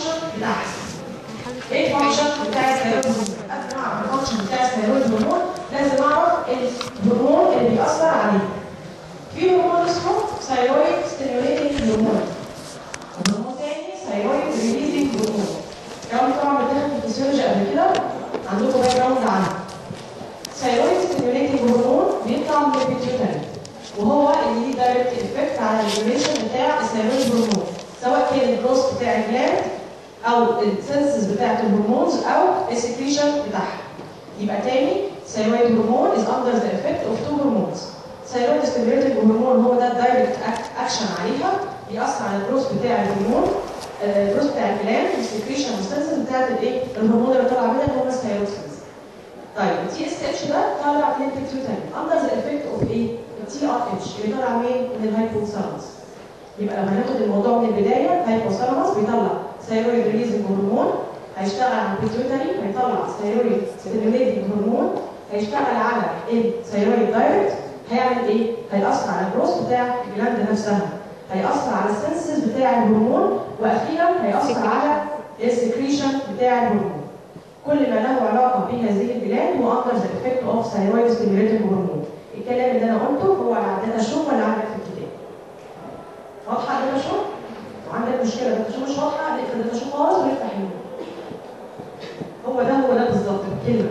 الفانكشن بتاعها ايه الفانكشن بتاع الثيرويد هرمون قبل ما اعرف الفانكشن بتاع الثيرويد هرمون لازم اعرف الهرمون اللي بيأثر عليه في هرمون اسمه ثيرويد ستيميوليتنج هرمون هرمون تاني ثيرويد ريليزنج هرمون الكلام طبعا بتاخد في الفسيولوجي قبل كده عندكم باك جراوند عنه ثيرويد ستيميوليتنج هرمون بيطلع من البيتيوتري وهو اللي ليه دايركت افكت على الريجوليشن بتاع الثيرويد هرمون سواء كان الجروس بتاع الجلاند او السنسز بتاعت الهرمونز او السكريشن بتاعها يبقى تاني ثيرويد هرمون is under the effect of two hormones ثيرويد ستيميوليتنج هرمون هو ده الدايركت اكشن عليها بيأثر على الجروس بتاع الهرمون الجروس بتاع الجلاند والسكريشن والسنسز بتاعت الايه الهرمون اللي طالع منها اللي هو الثيرويد سنسز طيب التي اس اتش ده طالع من البيتيوتري اندر ذا افكت اوف ايه؟ التي ار اتش اللي طالع منين؟ من الهايبوثالاموس يبقى لو هناخد الموضوع من البدايه الهايبوثالاموس بيطلع ثيرويد ريليزنج هرمون هيشتغل على البيتيوتري هيطلع ثيرويد ستيميوليتنج هرمون هيشتغل على الثيرويد دايركت هيعمل ايه؟ هيأثر على الجروس بتاع الجلاند نفسها هيأثر على السنسز بتاع الهرمون واخيرا هيأثر على السكريشن بتاع الهرمون كل ما له علاقه بهذه الجلاند هو اندر ذا افكت اوف ثيرويد ستيميوليتنج هرمون الكلام اللي انا قلته هو اللي عندنا شوف ولا عندك في الكتاب واضحه عندنا شوف وعندك مشكله ده شوف مش واضحه نقفل ده شوف خالص ونفتح النور هو ده هو ده بالظبط بالكلمه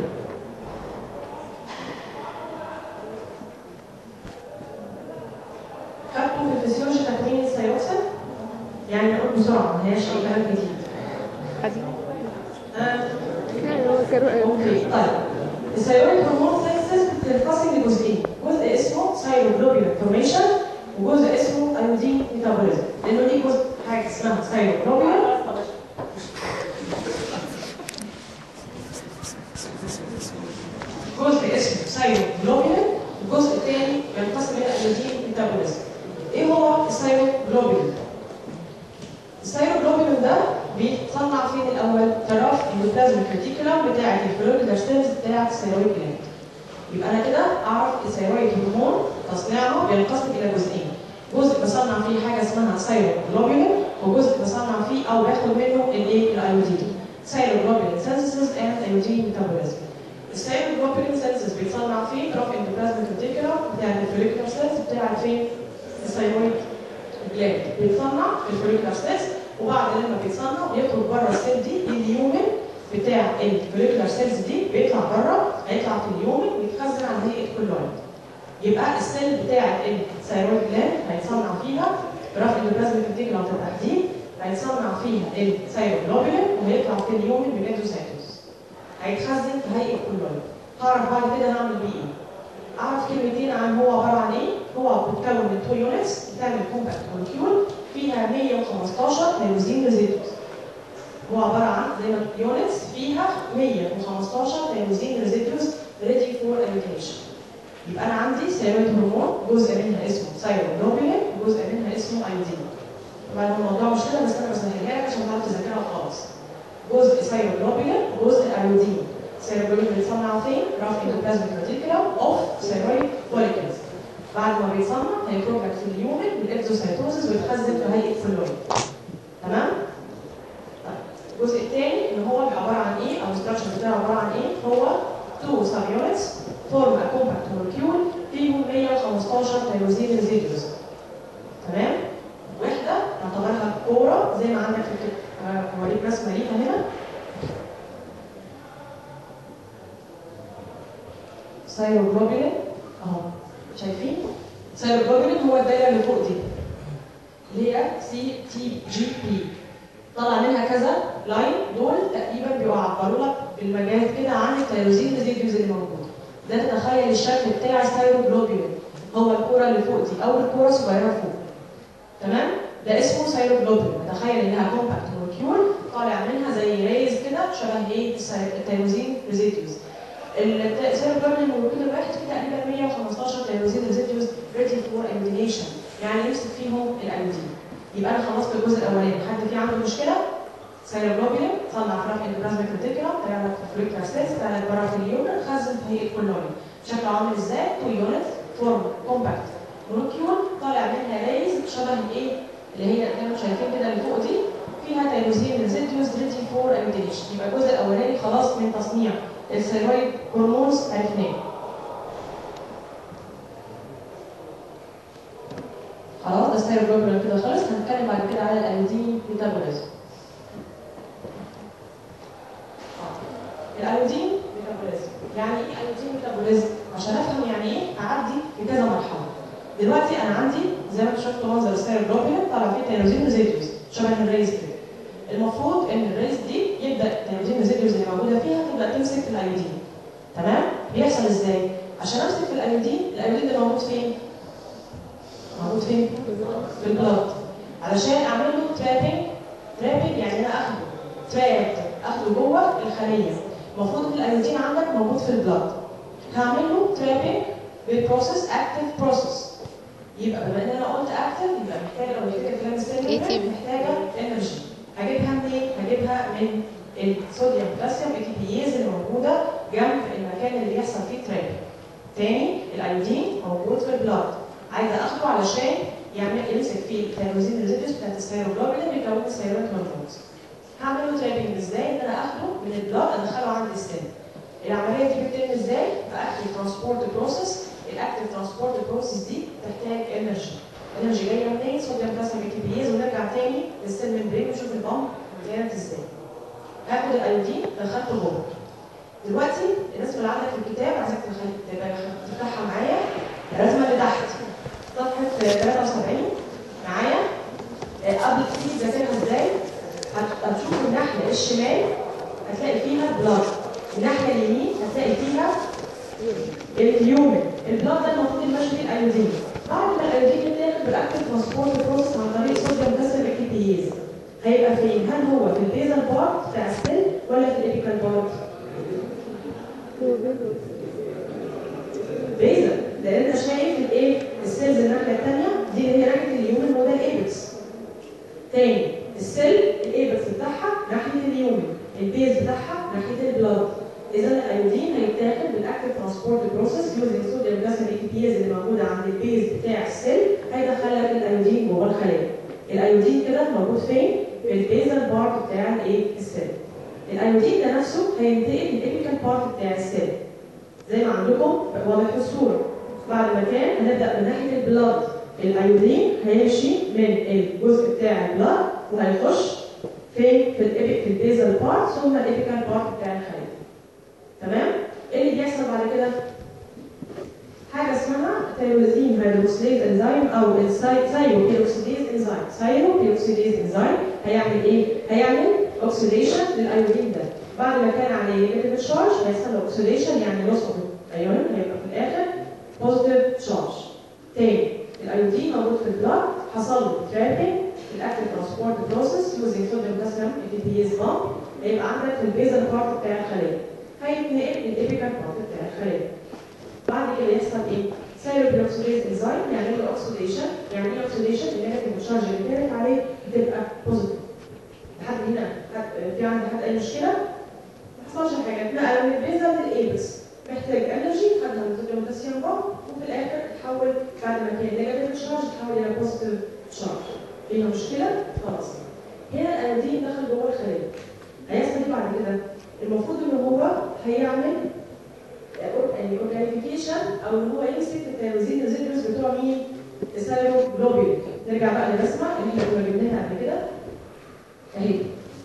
خدتوا في الفسيولوجي تكوين الثيروكسين يعني نقول بسرعه ما هياش اي كلام جديد عادي ها كانوا اوكي طيب الثيرويد هرمون سينثيسيس بتنقسم لجزئين جزء اسمه ثيروجلوبولين فورميشن وجزء اسمه ايودين ميتابوليزم لانه ليه جزء حاجه اسمها ثيروجلوبولين جزء اسمه ثيروجلوبولين والجزء الثاني بينقسم الى ايودين ميتابوليزم ايه هو الثيروجلوبولين الثيروجلوبولين ده بيتصنع فين الاول؟ طرف البلازما ريتيكولم بتاعه الفلويد سيلز بتاعه الثيرويد جلاند. يبقى انا كده اعرف الثيرويد هرمون تصنيعه بينقسم الى جزئين. جزء بصنع فيه حاجه اسمها ثيروجلوبولين وجزء بصنع فيه او باخد منه الايه؟ الايودين. ثيروجلوبولين سينثيسيس اند ايودين ميتابوليزم. الثيروجلوبولين سينثيسيس بيتصنع فيه طرف البلازما ريتيكولم بتاعه الفوليكولار سيلز بتاعه فين؟ الثيرويد جلاند. بيتصنع في الفوليكولار سيلز وبعد لما بيتصنع بيخرج بره السيل دي اليومن بتاع الفوليكولار سيلز دي بيطلع بره هيطلع في اليومن ويتخزن على هيئه كلويد يبقى السيل بتاع الثيرويد جلاند هيتصنع فيها برغم ان البلازما ريتيكولم بالتحديد هيتصنع فيها الثيروجلوبولين وهيطلع في اليومن بالاندوسايتوس هيتخزن في هيئه كلويد هعرف بعد كده هعمل بيه ايه اعرف كلمتين عن هو عباره عن ايه هو بيتكون من تو يونتس بتعمل كومباكت مولكيول فيها 115 تيروزين ريزيدوز هو عباره عن زي ما يونتس فيها 115 تيروزين ريزيدوز ريدي فور ايميتيشن يبقى انا عندي ثيرويد هرمون جزء منها اسمه ثيروجلوبولين وجزء منها اسمه ايودين طبعا الموضوع مش كده بس انا بسهلها لك عشان تعرف تذاكرها خالص جزء ثيروجلوبولين وجزء ايودين ثيروجلوبولين بيتصنع فين؟ رف اندوبلازميك ريتيكولم اوف ثيرويد فوليكلز بعد ما بيتصنع هيخرج لك في اليومن بالاكزوسايتوزس ويتخزن في هيئه فلويد تمام؟ طيب الجزء الثاني ان هو عباره عن ايه او الستراكشر بتاعه عباره عن ايه؟ هو تو سب يونتس فورم ا كومباكت مولكيول فيهم 115 تيروزين ريزيدوز تمام؟ وحده نعتبرها كوره زي ما عندك في الكتاب هوريك رسمه ليها هنا ثيروجلوبولين اهو شايفين؟ ثيروجلوبولين هو الدايره اللي فوق دي اللي هي سي تي جي بي طلع منها كذا لاين دول تقريبا بيعبروا لك بالمجاز كده عن التيروزين ريزيديوز اللي موجوده ده تتخيل الشكل بتاع الثيروجلوبولين هو الكوره اللي فوق دي او الكوره الصغيره فوق تمام ده اسمه ثيروجلوبولين تخيل انها كومباكت مولكيول طالع منها زي ريز كده شبه ايه التيروزين ريزيديوز الثيروجلوبولين المولكيول الواحد فيه تقريبا 115 تيروزين ريزيديوز ريدي فور ايودينيشن يعني يمسك فيهم الايودين يبقى انا خلصت الجزء الاولاني حد في عنده مشكله ثيروجلوبولين صنع في رفع اندوبلازميك ريتيكولم طلع لك في فوليكولار سيلز طلع لك بره في اليونت خزن في هيئه كلورين شكله عامل ازاي؟ تو يونت فورم كومباكت مولكيول طالع منها ريز شبه الايه؟ اللي هي زي ما شايفين كده اللي فوق دي فيها تيروزين ريزيديوز ريدي فور ايودينيشن يبقى الجزء الاولاني خلاص من تصنيع الثيرويد هرمونز عرفناه خلاص ده الثيروجلوبولين كده خلص هنتكلم بعد كده على الايودين ميتابوليزم الايودين ميتابوليزم يعني ايه ايودين ميتابوليزم عشان افهم يعني ايه هعدي بكذا مرحله دلوقتي انا عندي زي ما انتم شفتوا منظر الثيروجلوبولين طلع فيه تيروزين ريزيديوز شبه الريز كده المفروض ان الريز دي يبدا التيروزين ريزيديوز اللي موجوده فيها تبدا تمسك في الايودين تمام بيحصل ازاي عشان امسك في الايودين الايودين ده موجود فين موجود فين في البلاد علشان اعمل له ترابنج ترابنج يعني انا اخده تراب اخده جوه الخليه المفروض ان الايودين عندك موجود في البلاد هعمل له ترابنج بالبروسيس اكتف بروسيس يبقى بما ان انا قلت اكتف يبقى محتاجه لو نفتكر كلام ستيل ATP. محتاجه انرجي هجيبها منين؟ هجيبها من الصوديوم بوتاسيوم اي تي بيز اللي موجوده جنب المكان اللي بيحصل فيه تراب تاني الايودين موجود في البلاد عايزه اخده علشان يعمل يمسك فيه التيروزين ريزيديوس بتاعت الثيروجلوبولين اللي بيكون الثيرويد هرمونز هعمل له ترابنج ازاي؟ ان انا اخده من البلاد ادخله عند السن العمليه دي بتتم ازاي؟ باكتف ترانسبورت بروسيس الاكتف ترانسبورت بروسيس دي تحتاج انرجي انرجي جايه منين؟ صوديوم بوتاسيوم اي تي بيز ونرجع تاني للسيل ممبرين ونشوف البامب كانت ازاي هاخد الايودين دخلته جوه دلوقتي الرسمه اللي عندك في الكتاب عايزك تخلي- تبقى تفتحها معايا الرسمه اللي تحت صفحه 73 معايا آه، قبل تبتدي تذاكرها ازاي هت- هتشوف الناحيه الشمال هتلاقي فيها بلاد الناحيه اليمين هتلاقي فيها اليومن البلاد ده المفروض يمشي فيه الايودين بعد ما الايودين يتاخد بالاكتف ترانسبورت بروسس عن طريق صوديوم بوتاسيوم اكتيبيز هيبقى فين؟ هل هو في البيزل بارت بتاع السيل ولا في الابيكال بارت؟ بيزل لان انت شايف الايه؟ السيلز الناحيه الثانيه دي اللي هي ناحيه اليومن هو ده الايبكس تاني السيل الايبكس بتاعها ناحيه اليومن البيز بتاعها ناحيه البلاد اذا الايودين هيتاخد بالاكتف ترانسبورت بروسيس يوزنج صوديوم بوتاسيوم اي تي بيز اللي موجوده عند البيز بتاع السيل هيدخل لك الايودين جوه الخلايا الايودين كده موجود فين؟ في البيزل بارت بتاع الايه؟ السيل الايودين ده نفسه هينتقل للابيكال بارت بتاع السيل زي ما عندكم واضح في الصوره بعد ما كان هنبدا من ناحيه البلاد الايودين هيمشي من الجزء بتاع البلاد وهيخش فين في الابيك في البيزل بارت ثم الابيكال بارت بتاع الخليه تمام ايه اللي بيحصل بعد كده حاجه اسمها تيروزين هيدروكسيديز انزيم او السايرو بيروكسيديز انزيم سايرو بيروكسيديز انزيم هيعمل ايه هيعمل اوكسيديشن للايودين ده بعد ما كان عليه نيجاتيف تشارج هيحصل له اوكسيديشن يعني لوس اوف ايون هيبقى في الاخر بوزيتيف تشارج تاني الايودين موجود في البلاد حصل له ترابنج الاكتف ترانسبورت بروسيس يوزنج صوديوم بوتاسيوم اي تي بي از بامب هيبقى عندك في البيزل بارت بتاع الخليه هيتنقل للابيكال بارت بتاع الخليه بعد كده يحصل ايه؟ سيروبيروكسيديز انزيم يعمل له اوكسيديشن يعني ايه اوكسيديشن؟ النيجاتيف تشارج اللي كانت عليه بتبقى بوزيتيف لحد هنا حد في عند حد اي مشكله؟ ما حصلش حاجه اتنقل من البيزا للايبس محتاج انرجي خدنا من صوديوم بوتاسيوم بامب وفي الاخر تحول بعد ما كان نيجاتيف تشارج تحول الى بوزيتيف تشارج فيها مشكله؟ خلاص هنا الايودين دخل جوه الخليه هيحصل ايه بعد كده؟ المفروض ان هو هيعمل يعني اورجانيفيكيشن او ان هو يمسك التيروزين ريزيدوز بتوع مين؟ السيروجلوبين نرجع بقى للرسمه اللي احنا كنا جبناها قبل كده اهي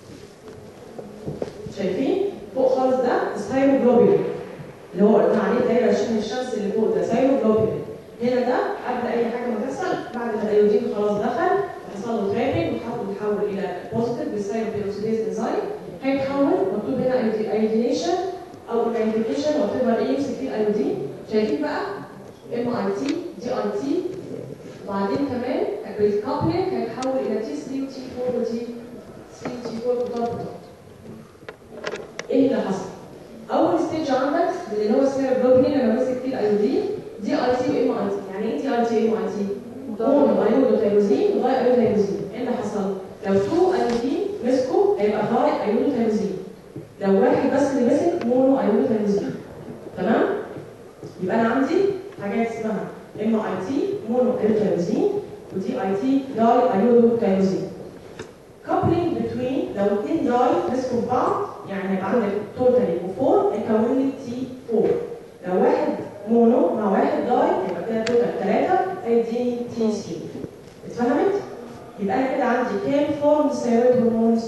شايفين؟ فوق خالص ده السيروجلوبين اللي هو قلنا عليه دايره شبه الشمس اللي فوق ده سيروجلوبين هنا ده قبل اي حاجه ما تحصل بعد ما الايودين خلاص دخل حصل له ترابنج وتحول الى بوزيتيف بالسيروبيروكسيديز انزيم هيتحول مكتوب هنا ايودينيشن او اورجانيفيكيشن وات ايفر ايه يمسك فيه الايودين شايفين بقى ام اي تي دي اي تي وبعدين كمان بالكابلينج هيتحول الى تي 3 وتي 4 وتي 3 وتي 4 بوتار ايه اللي حصل؟ اول ستيج عندك اللي هو السيروجلوبين لما مسك فيه الايودين دي اي تي وام اي تي يعني ايه دي اي تي وام اي تي؟ مونو ايودوتيروزين وغاي ايودوتيروزين ايه اللي حصل؟ لو تو ايودين مسكوا هيبقى غاي ايودوتيروزين لو واحد بس اللي مسك مونو ايودوتيروزين تمام؟ يبقى انا عندي حاجات اسمها ام اي تي مونو ايودوتيروزين ودي اي تي داي ايودوتيروزين coupling between لو اثنين داي مسكوا في بعض يعني هيبقى عندك توتال يبقوا 4 هيكون لي تي 4 لو واحد مونو مع واحد داي يبقى كده توتال 3 هيديني تي 3 اتفهمت؟ يبقى انا كده عندي كام فورم ثيرويد هرمونز؟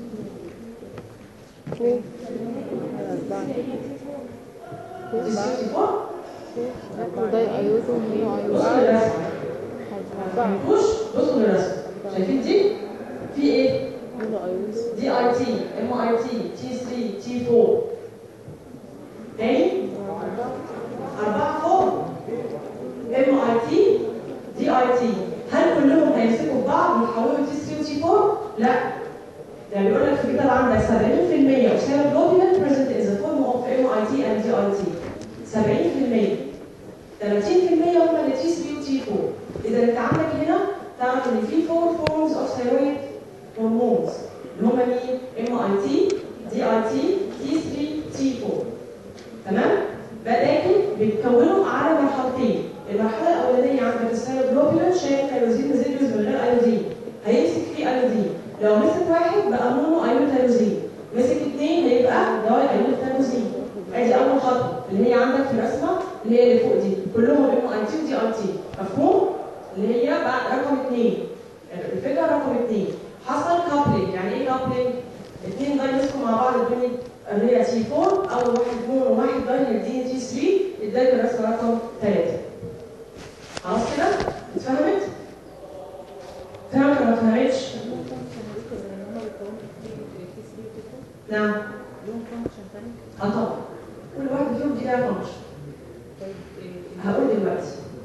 اثنين أربعة دي أربعة 64 ده أيوزو ميو بصوا أيوزو للرسم أربعة مش بصوا للرسم شايفين دي؟ في ايه؟ ميو أيوزو دي اي تي ام اي تي تي 3 تي 4 تاني أربعة فوق ام اي تي دي اي تي هل كلهم هيمسكوا في بعض ويتحولوا تي 3 وتي 4؟ لا ده بيقول لك في كده عندك 70% of cell globulin present in the form of MIT and DIT 70% 30% هم اللي تي 3 وتي 4 اذا انت عندك هنا تعرف ان في 4 forms of thyroid hormones اللي هم مين؟ MIT DIT T3 T4 تمام؟ لكن بيتكونوا على مرحلتين المرحله الاولانيه عندك السيروجلوبولين شايل تيروزين ريزيدوز من غير ايودين هيمسك فيه ايودين لو مسك واحد بقى مونو ايوتيروزين مسك اثنين هيبقى داي ايوتيروزين ادي اول خطوه اللي هي عندك في الرسمه اللي هي اللي فوق دي كلهم ام اي تي ودي اي تي مفهوم اللي هي بعد رقم اثنين الفكره رقم اثنين حصل كابلينج يعني ايه كابلينج اثنين داي مسكوا مع بعض الدنيا اللي هي تي 4 او واحد مون وواحد داي يديني تي 3 يديك الرسمه رقم 3 خلاص كده اتفهمت؟ فهمت ولا ما فهمتش؟ نعم اه طبعا كل واحد فيهم دي لها فانكشن هقول دلوقتي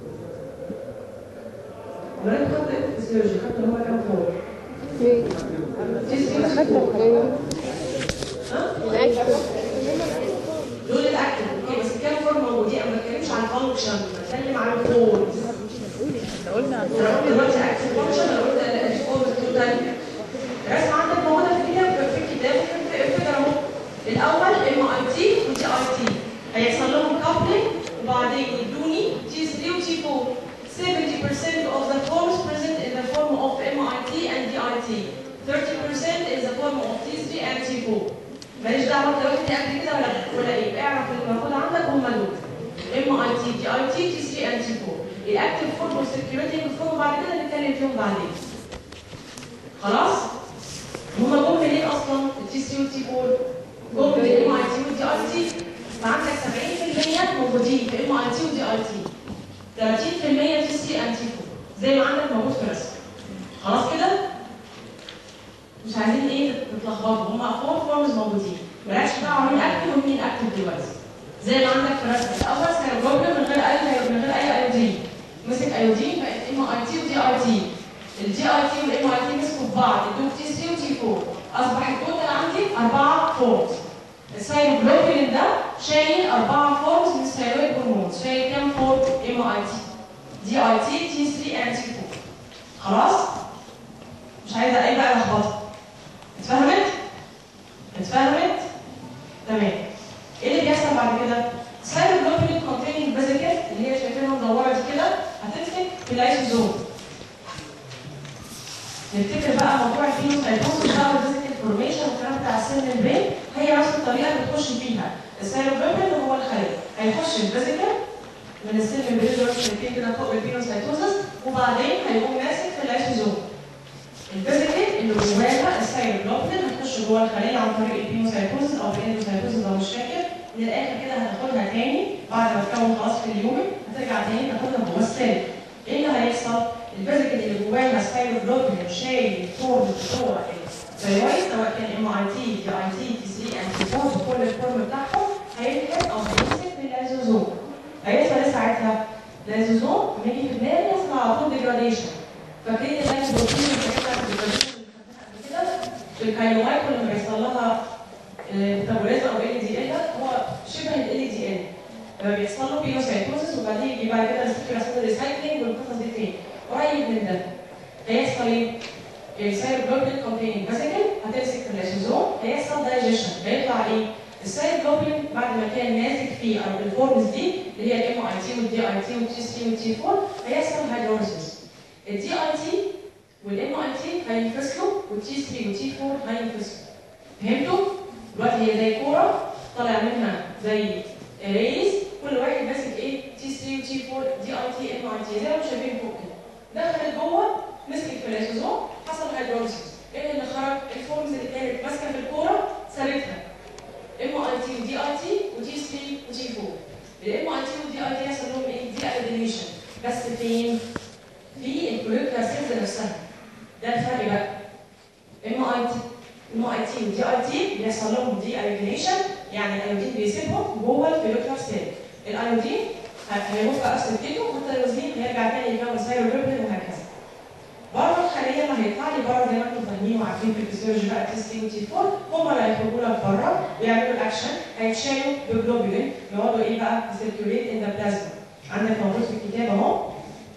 ولكن خدت ايه في الفسيولوجي خدت اللي هو كام فور ايه تي 3 خدت ايه ها الأكل دول الاكتف اوكي بس كام فور موجودين انا ما بتكلمش عن فانكشن بتكلم عن فورز قلنا انا قلت دلوقتي اكتف فانكشن انا قلت الفورز توتال الرسمه عندك موجوده في الكتاب في الكتاب وفي الفكره اهو الاول ام اي تي ودي اي تي هيحصل لهم كابلينج وبعدين يدوني تي 3 وتي 4 70% of the forms present in the form of MIT and DIT 30% in the form of T3 and T4 ماليش دعوه انت قلت لي قبل كده ولا ولا ايه اعرف اللي موجود عندك هم دول ام اي تي دي اي تي تي 3 and تي 4 الاكتف فورم والسيركيوليتنج فورم بعد كده نتكلم فيهم بعدين خلاص هم جم منين اصلا التي 3 والتي 4 جم من الام اي تي والدي اي تي فعندك 70% موجودين في ام اي تي ودي اي تي 30% تي 3 and تي 4 زي ما عندك موجود في الرسم خلاص كده مش عايزين ايه تتلخبطوا هم فور فورمز موجودين مالكش دعوه مين اكتف ومين اكتف دلوقتي زي ما عندك في الرسم الاول كان جوجل من غير اي من غير اي ايودين مسك ايودين بقت ام اي تي ودي اي تي الدي اي تي والام اي تي مسكوا في بعض ادوك تي 3 وتي 4 اصبح التوتال عندي اربعه فورمز الثايروجلوبولين ده شايل اربعه فورمز من الثايرويد هرمونز شايل كام فورم ام اي تي دي اي تي تي 3 اند تي 4 خلاص مش عايزه اي بقى لخبطه اتفهمت؟ اتفهمت؟ تمام. ايه اللي بيحصل بعد كده؟ سايروجلوبولين كونتيننج فيزيكال اللي هي شايفينها مدوره دي كده هتمسك في الايسوزوم. نفتكر بقى موضوع الفينوسايتوسيس بقى والفيزيكال فورميشن والكلام بتاع السن البين هي نفس الطريقه اللي بتخش فيها. السايروجلوبولين هو الخليه هيخش الفيزيكال من السن البين اللي هو شايفين كده فوق الفينوسايتوسيس وبعدين هيقوم ماسك في الايسوزوم. الفيزيكال اللي جواها السايروجلوبولين هتخش جوه الخليه عن طريق البينوسايتوزس او الاندوسايتوزس لو مش فاكر من الاخر كده هتاخدها تاني بعد ما تكون خلاص في اليومن هترجع تاني تاخدها جوه السيل ايه اللي هيحصل؟ الفيزيكال اللي جواها السايروجلوبولين شايل الفورم بتوع الثايرويد سواء كان ام اي تي دي اي تي تي 3 ان تي 4 بكل الفورم بتاعهم هيلحق او هيمسك في اللايزوزوم هيحصل ايه ساعتها؟ اللايزوزوم لما يجي في دماغي يحصل على طول ديجراديشن فاكرين اللايزوبروتين والحاجات بتاعت الديجراديشن اللي خدناها قبل كده في الكاينومايت لما بيحصل لها ميتابوليزم او ال دي ال هو شبه ال دي ال لما بيحصل له بيوسايتوزس وبعدين يجي بعد كده السكر اسمه ريسايكلينج والقصص دي تاني قريب من ده هيحصل ايه؟ السايروجلوبولين كونتيننج فيزيكال هتمسك في الليسوزوم هيحصل دايجيشن هيطلع ايه؟ السايروجلوبولين بعد ما كان ماسك فيه او الفورمز دي اللي هي الام اي تي والدي اي تي والتي 3 والتي 4 هيحصل هيدروزيس الدي اي تي والام اي تي هينفصلوا والتي 3 والتي 4 هينفصلوا فهمتوا؟ دلوقتي هي زي كوره طالع منها زي ريز كل واحد ماسك ايه تي 3 وتي 4 دي اي تي ام اي تي زي ما انتم شايفين فوق كده دخلت جوه مسكت في الاسوزوم حصل هيدروليسيس ايه اللي خرج الفورمز اللي كانت ماسكه في الكوره سابتها ام اي تي ودي اي تي وتي 3 وتي 4 الام اي تي والدي اي تي يحصل لهم ايه دي ايدينيشن بس فين في الكوليكتر سيلز نفسها ده الفرق بقى ام اي تي ام اي تي ودي اي تي بيحصل لهم دي ايودينيشن يعني الايودين بيسيبهم جوه الكوليكتر سيل الايودين هيروح بقى سلكته والتيروزين هيرجع تاني يكون سايروبيبلين وهكذا بره الخليه اللي هيطلع لي بره زي ما انتم فاهمين وعارفين في الفسيولوجي بقى تي 3 وتي 4 هم اللي هيخرجوا لك بره ويعملوا الاكشن هيتشالوا بجلوبولين يقعدوا ايه بقى سيركيوليت ان ذا بلازما عندك موجود في الكتاب اهو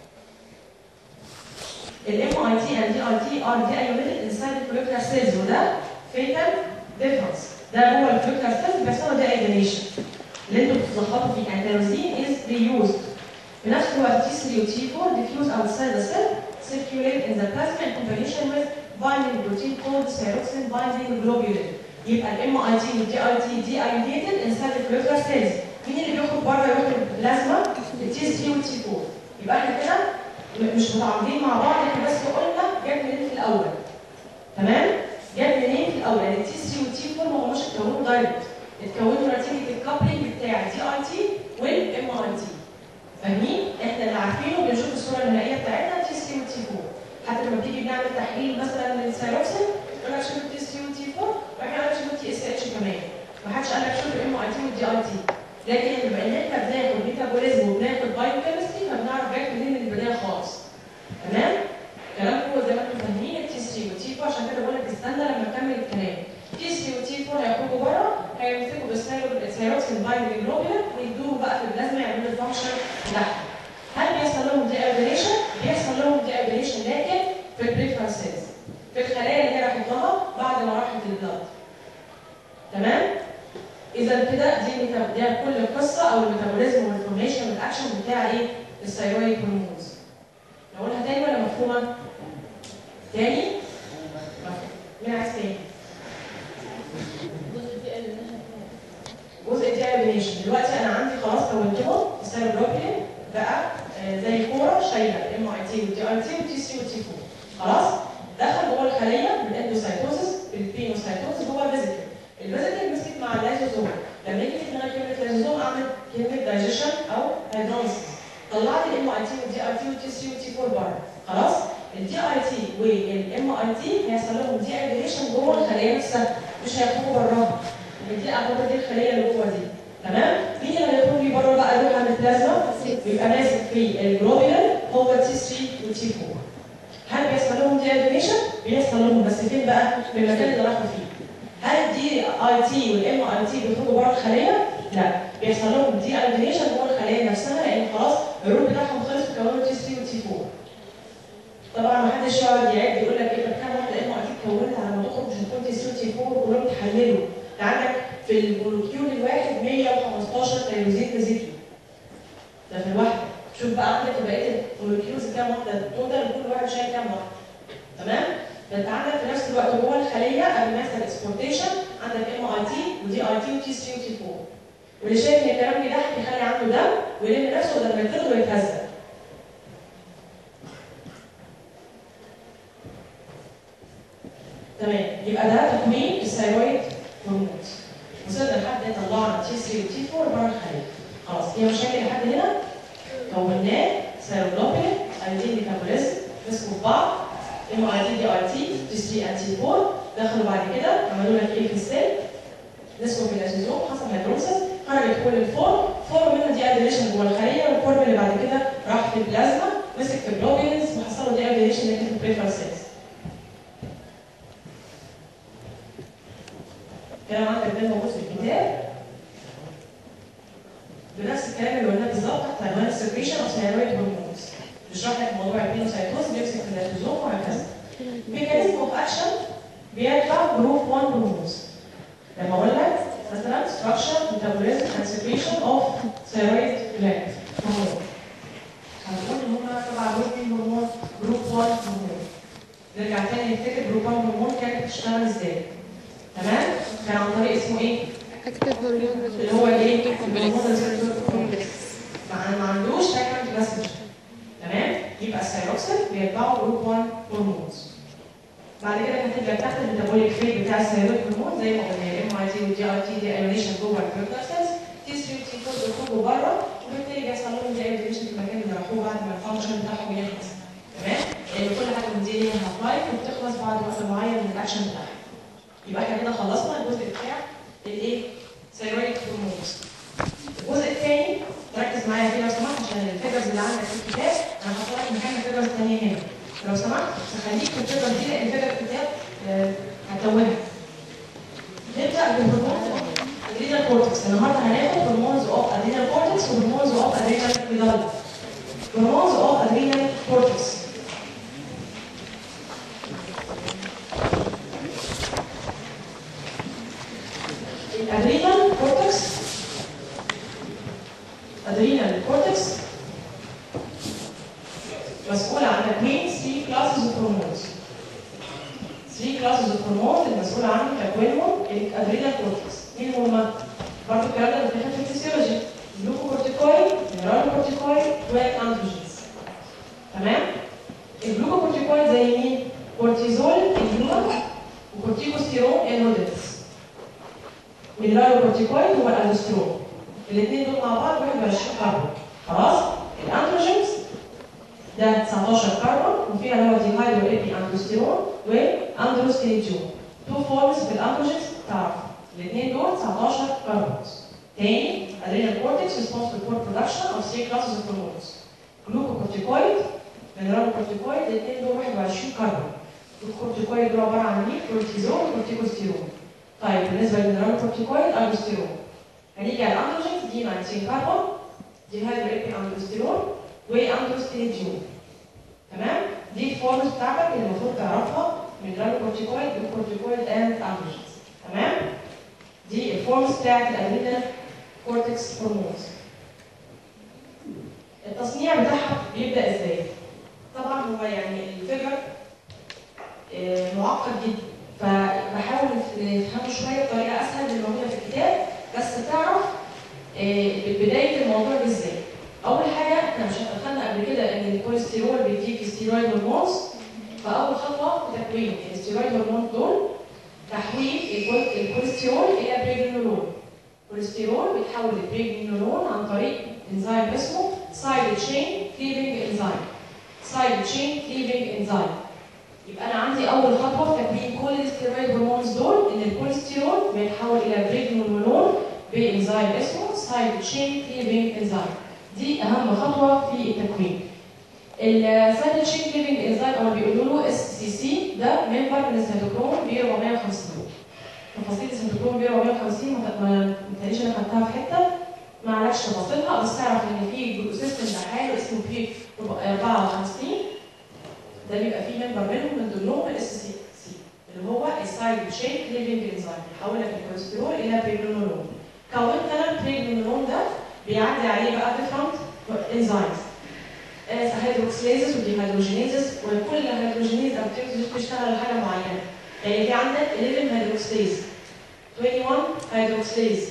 الام اي تي اند دي اي تي ار دي ايونيتد انسايد الكوليكتر سيلز وده فيتال ديفرنس ده جوه الكوليكتر سيلز بيحصل دي ايدينيشن اللي انتوا بتتلخبطوا فيه يعني تيروزين از ريوزد في نفس الوقت تي 3 وتي 4 diffuse outside the cell circulate in the plasma in combination with binding protein called thyroxine binding globulin يبقى الام اي تي والدي اي تي دي ايونيتد انسايد الكوليكتر سيلز مين اللي بيخرج بره يخرج البلازما التي 3 والتي 4 يبقى احنا كده مش متعارضين مع بعض احنا بس قلنا جت منين في الاول تمام جت منين في الاول يعني التي 3 والتي 4 ما هماش اتكونوا دايركت اتكونوا نتيجه الكابلنج بتاع الدي اي تي والام اي تي فاهمين احنا اللي عارفينه بنشوف الصوره النهائيه بتاعتنا تي 3 وتي 4 حتى لما بتيجي بنعمل تحليل مثلا للثايروكسين يقول لك شوف التي 3 والتي 4 وبعد كده شوف التي اس اتش كمان ما حدش قال لك شوف الام اي تي والدي اي تي لكن بما ان احنا بناخد ميتابوليزم وبناخد بايوكيمستري فبنعرف جت منين من البدايه خالص تمام كلامكم زي ما انتم فاهمين التي 3 والتي 4 عشان كده بقول لك استنى لما نكمل الكلام تي 3 وتي 4 هيخرجوا بره هيمسكوا بالثايروكسين بايندنج جلوبولين ويدوه بقى في البلازما يعملوا الفانكشن بتاعهم هل بيحصل لهم دي ايودينيشن؟ بيحصل لهم دي ايودينيشن لكن في البريفرال سيلز في الخلايا اللي هي راحت لها بعد ما راحت البلاد تمام؟ اذا كده دي ميتا- دي كل القصه او الميتابوليزم والانفورميشن والاكشن بتاع ايه؟ الثايرويد هرمونز نقولها تاني ولا مفهومه؟ تاني؟ مفهوم. مين عايز تاني؟ جزء دي ايونيشن دلوقتي انا عندي خلاص كونتهم السيروبروبلين بقى آه، زي كوره شايله الام اي تي والدي اي تي والتي 3 والتي 4 خلاص دخل جوه الخليه بالاندوسايتوزس بالبينوسايتوزس جوه الفيزيكال الفيزيكال مسكت مع اللايزوزوم لما يجي في دماغي كلمه لايزوزوم اعمل كلمه دايجيشن او هيدروليسيس طلعت الام اي تي والدي اي تي والتي 3 والتي 4 بره خلاص الدي اي تي والام اي تي هيحصل لهم دي ايديشن جوه الخليه نفسها مش هيخرجوا براها دي اعتبر دي الخليه اللي جوه دي تمام مين اللي هيخرج لي بره بقى يروح على البلازما بيبقى ماسك في الجلوبولين هو تي 3 وتي 4 هل بيحصل لهم دي ايديشن بيحصل لهم بس فين بقى في المكان اللي راحوا فيه هل دي اي تي والام اي تي بيخرجوا بره الخليه لا بيحصل لهم دي ايديشن جوه الخليه نفسها لان خلاص الرول بتاعهم خلص وكونوا تي 3 وتي 4 طبعا ما حدش يقعد يعد يقول لك ايه طب كام واحده ام اي تي اتكونت على ما تخرج مش هتكون تي 3 وتي 4 كلهم تحللوا ده عندك في المولكيول الواحد 115 تيروزين فيزيكلي ده في الواحده شوف بقى عندك بقيه المولكيولز كام واحده توتال كل واحد شايل كام واحده تمام ده انت عندك في نفس الوقت جوه الخليه قبل ما يحصل اكسبورتيشن عندك ام اي تي ودي اي تي وتي 3 وتي 4 واللي شايف ان الكلام بيضحك يخلي عنده دم ويلم نفسه لما يطرد ويتهزق تمام يبقى ده تكوين الثايرويد هرمونز وصلنا لحد طلعنا تي 3 وتي 4 بره الخليه خلاص في مشاكل لحد هنا كوناه سيروجلوبين ايودين ميتابوليزم مسكوا في بعض ام اي تي دي اي تي تي 3 انتي 4 دخلوا بعد كده عملوا لك ايه في السيل نسبوا في الاسيزوم حصل هيدروسس خرجت كل الفورم فورم منها دي ادريشن جوه الخليه والفورم اللي بعد كده راح في البلازما مسك في الجلوبينز وحصل له دي ادريشن اللي كانت في البريفرال سيلز الكلام عندك ده موجود في الكتاب بنفس الكلام اللي قلناه بالظبط تحت عنوان السكريشن اوف ثايرويد هرمونز بيشرح لك موضوع البينوسايتوز بيمسك في اللايزوزوم وهكذا ميكانيزم اوف اكشن بيتبع جروب 1 هرمونز لما اقول لك مثلا structure metabolism and secretion of thyroid gland هرمون هنقول ان هم تبع جروب مين هرمون جروب 1 هرمون كان عن طريق اسمه ايه؟ اكتب هرمون اللي هو الايه؟ كومبلكس الهرمون كومبلكس ما ما عندوش سكند ماسنجر تمام يبقى الثايروكسين بيتبعوا جروب 1 هرمونز بعد كده كانت تبقى تحت الميتابوليك فيت بتاع الثايرويد هرمون زي ما قلنا الام اي تي والدي اي تي دي ايونيشن جوه البيوتر سيلز تي 3 وتي 4 بيخرجوا بره وبالتالي بيحصل لهم دي ايونيشن في المكان اللي راحوه بعد ما الفانكشن بتاعهم يخلص تمام لان كل حاجه من دي ليها هاف لايف وبتخلص بعد وقت معين من الاكشن بتاعها يبقى احنا كده خلصنا الجزء بتاع الايه؟ ثايرويد هرمونز الجزء الثاني ركز معايا كده لو سمحت عشان الفيجرز اللي عندك في الكتاب انا هحط لك مكان الفيجرز الثانيه هنا لو سمحت خليك في الفيجر دي لان فيجر الكتاب آه، هتوهك نبدا بالهرمونز ادرينال كورتكس النهارده هناخد هرمونز اوف ادرينال كورتكس وهرمونز اوف ادرينال ميدالا هرمونز اوف ادرينال كورتكس الادرينال كورتكس ادرينال كورتكس مسؤول عن تكوين 3 كلاسز اوف هرمونز 3 كلاسز اوف هرمونز المسؤول عن تكوينهم الادرينال كورتكس مين هما؟ برضه الكلام ده بيتاخد في الفسيولوجي جلوكوكورتيكويد مينرالوكورتيكويد والاندروجينز تمام؟ الجلوكوكورتيكويد زي مين؟ كورتيزول الجلوكو وكورتيكوستيرون النودلز مينرالوكورتيكويد هو الاندوسترون الاثنين دول مع بعض 21 كربون خلاص؟ الاندروجينز ده 19 كربون وفيها اللي هو ديهايدرو ايبي اندروستيرون واندروستيريديون تو فورمز في الاندروجينز تعرف الاثنين دول 19 كربون تاني adrenal cortex responsible for production of three classes of hormones glucocorticoid mineralocorticoid الاثنين دول 21 كربون الكورتيكويد دول عباره عن مين؟ كورتيزون وكورتيكوستيرون طيب بالنسبه للمينرالوكورتيكويد اندروستيرون هنيجي على الاندروجينز دي 19 كربون ديهايدرو ايبي اندروستيرون واندروستيريديون تمام دي الفورمز بتاعتك اللي المفروض تعرفها من جلوكورتيكويد جلوكورتيكويد اند اندروجينز تمام دي الفورمز بتاعت الادرينال كورتكس هرمونز التصنيع بتاعها بيبدا ازاي طبعا هو يعني الفكر آه، معقد جدا فبحاول نفهمه شويه بطريقه اسهل من الموجوده في الكتاب بس تعرف آه، بدايه الموضوع ده ازاي اول حاجه احنا مش دخلنا قبل كده ان الكوليسترول بيديك ستيرويد هرمونز فاول خطوه في تكوين الستيرويد هرمونز دول تحويل الكول- الكوليسترول الى بريجنولون الكوليسترول بيتحول لبريجنولون عن طريق انزيم اسمه سايد تشين كليفنج انزيم سايد تشين كليفنج انزيم يبقى انا عندي اول خطوه في تكوين كل الستيرويد هرمونز دول ان الكوليسترول بيتحول الى بريجنولون بانزيم اسمه سايد تشين كليفنج انزيم دي اهم خطوه في التكوين السايد تشين كليفنج انزيم او بيقولوا له اس سي سي ده ممبر من السيتوكروم ب 450 تفاصيل السيتوكروم ب 450 ما ما تقريبا انا خدتها في حته ما اعرفش تفاصيلها بس اعرف ان في جلوكو سيستم ده حاله اسمه بي 54 ده بيبقى فيه ممبر منهم من ضمنهم الاس سي سي اللي هو السايد تشين كليفنج انزيم بيحول لك الكوليسترول الى بريجنولون كونت انا البريجنولون ده بيعدي عليه بقى ديفرنت انزيمز هيدروكسليزز وديهيدروجينيزز وكل هيدروجينيز او بتيجي بتشتغل على حاجه معينه يعني في عندك 11 هيدروكسليز 21 هيدروكسليز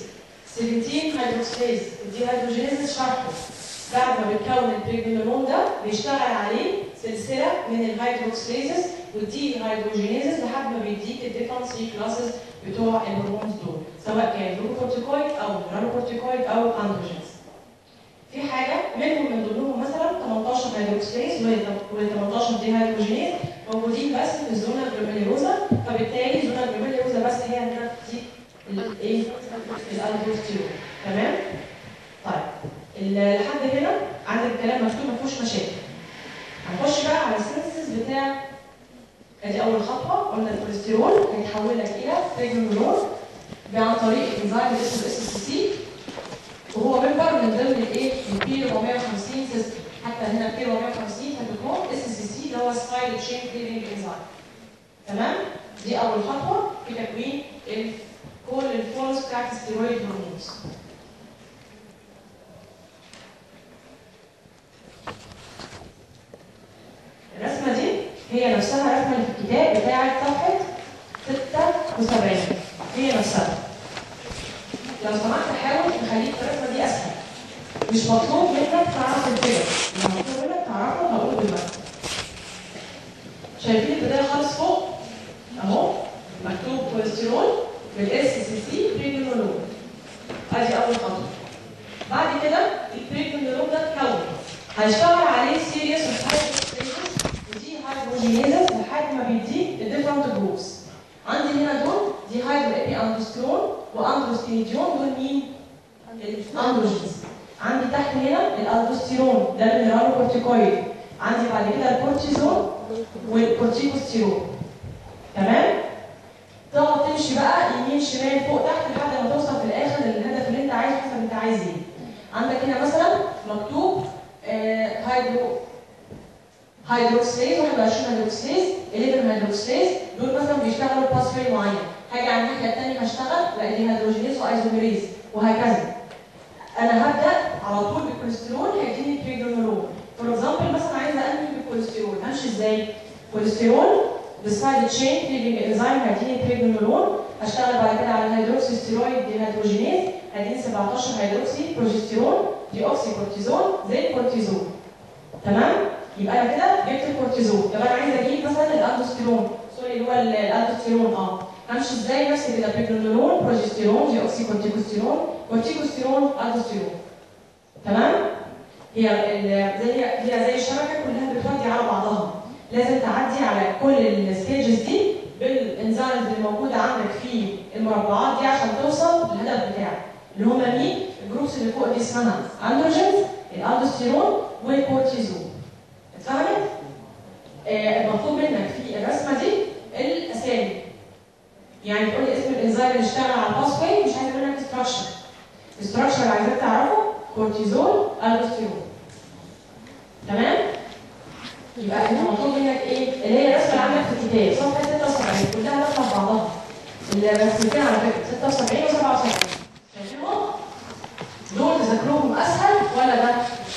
17 هيدروكسليز الديهيدروجينيز شرحه بعد ما بتكون البريجنولون ده بيشتغل عليه سلسله من الهيدروكسليزز والدي هيدروجينيزز لحد ما بيديك الديفرنت 3 كلاسز بتوع الهرمونز دول سواء كان جلوكورتيكويد او مينرالوكورتيكويد او اندروجينز في حاجه منهم من ضمنهم مثلا 18 هيدروكسليز و 18 دي هيدروجينيز موجودين بس في الزونه الجلوميروزا فبالتالي الزونه الجلوميروزا بس هي اللي بتدي الايه الالدوستيرون تمام طيب ال- لحد هنا عندك الكلام مكتوب ما فيهوش مشاكل هنخش بقى على السينثيسيس بتاع ادي اول خطوه قلنا الكوليسترول هيتحول لك الى بريجنولون عن طريق الانزيم اللي اسمه الاس سي سي وهو ممبر من ضمن الايه البي 450 سيستم حتى هنا البي 450 هتكون اس سي سي اللي هو سبايد تشين كليفنج انزيم تمام دي اول خطوه في تكوين ال- كل الفورمز بتاعت الستيرويد هرمونز الرسمه دي هي نفسها الرسمه اللي في الكتاب بتاعت صفحه 76 هي نفسها لو سمحت حاول تخليك الرسمه دي اسهل مش مطلوب منك تعرف الفكره اللي مطلوب منك تعرفه هقوله دلوقتي شايفين البدايه خالص فوق اهو مكتوب كوليسترول بالاس سي سي بريجنولون ادي اول خطوه بعد كده البريجنولون ده اتكون هيشتغل عليه سيريس اوف ودي هايدروجينيزس لحد ما بيديك الديفرنت جروبس عندي هنا دول دي هايدرو ابي اندروسترون واندروستينيديون دول مين؟ الاندروجينز عندي تحت هنا الالدوستيرون ده الميرانوكورتيكويد عندي بعد كده الكورتيزون والكورتيكوستيرون تمام؟ تقعد تمشي بقى يمين شمال فوق تحت لحد ما توصل في الاخر للهدف اللي انت عايزه حسب انت عايز ايه. عندك هنا مثلا مكتوب آه هيدرو هيدروكسيز 21 هيدروكسيز 11 هيدروكسيز دول مثلا بيشتغلوا باس واي معين هاجي على الناحيه الثانيه هشتغل لا دي هيدروجينيز وايزوميريز وهكذا انا هبدا على طول بالكوليسترول هيديني بريجنولون فور اكزامبل مثلا عايزه انهي بالكوليسترول همشي ازاي؟ كوليسترول بالسايد تشين كليبنج انزيم هيديني بريجنولون هشتغل بعد كده على الهيدروكسي ستيرويد دي هيدروجينيز هيديني 17 هيدروكسي بروجستيرون دي اوكسي كورتيزون زي الكورتيزون تمام؟ يبقى انا كده جبت الكورتيزون طب انا عايزه اجيب مثلا الاندوستيرون سوري اللي هو الاندوستيرون اه همشي ازاي نفس كده بريجنولون بروجستيرون دي اوكسي كورتيكوستيرون كورتيكوستيرون اندوستيرون تمام هي ال- زي هي زي الشبكه كلها بتودي على بعضها لازم تعدي على كل الستيجز دي بالانزيمز اللي موجوده عندك في المربعات دي عشان توصل للهدف بتاعك اللي هم مين؟ الجروبس اللي فوق دي اسمها اندروجينز الاندوستيرون والكورتيزون اتفهمت؟ آه المطلوب منك في الرسمه دي الاسامي يعني تقول لي اسم الانزيم اللي اشتغل على الباس واي مش عايز منك ستراكشر الستراكشر اللي عايزاك تعرفه كورتيزول الدوستيرون تمام؟ يبقى انت مطلوب منك ايه؟ اللي هي الرسمه اللي عندك في الكتاب صفحه 76 كلها رسمه في بعضها الرسمتين على فكره 76 و 77 شايفينهم؟ دول تذاكروهم اسهل ولا ده؟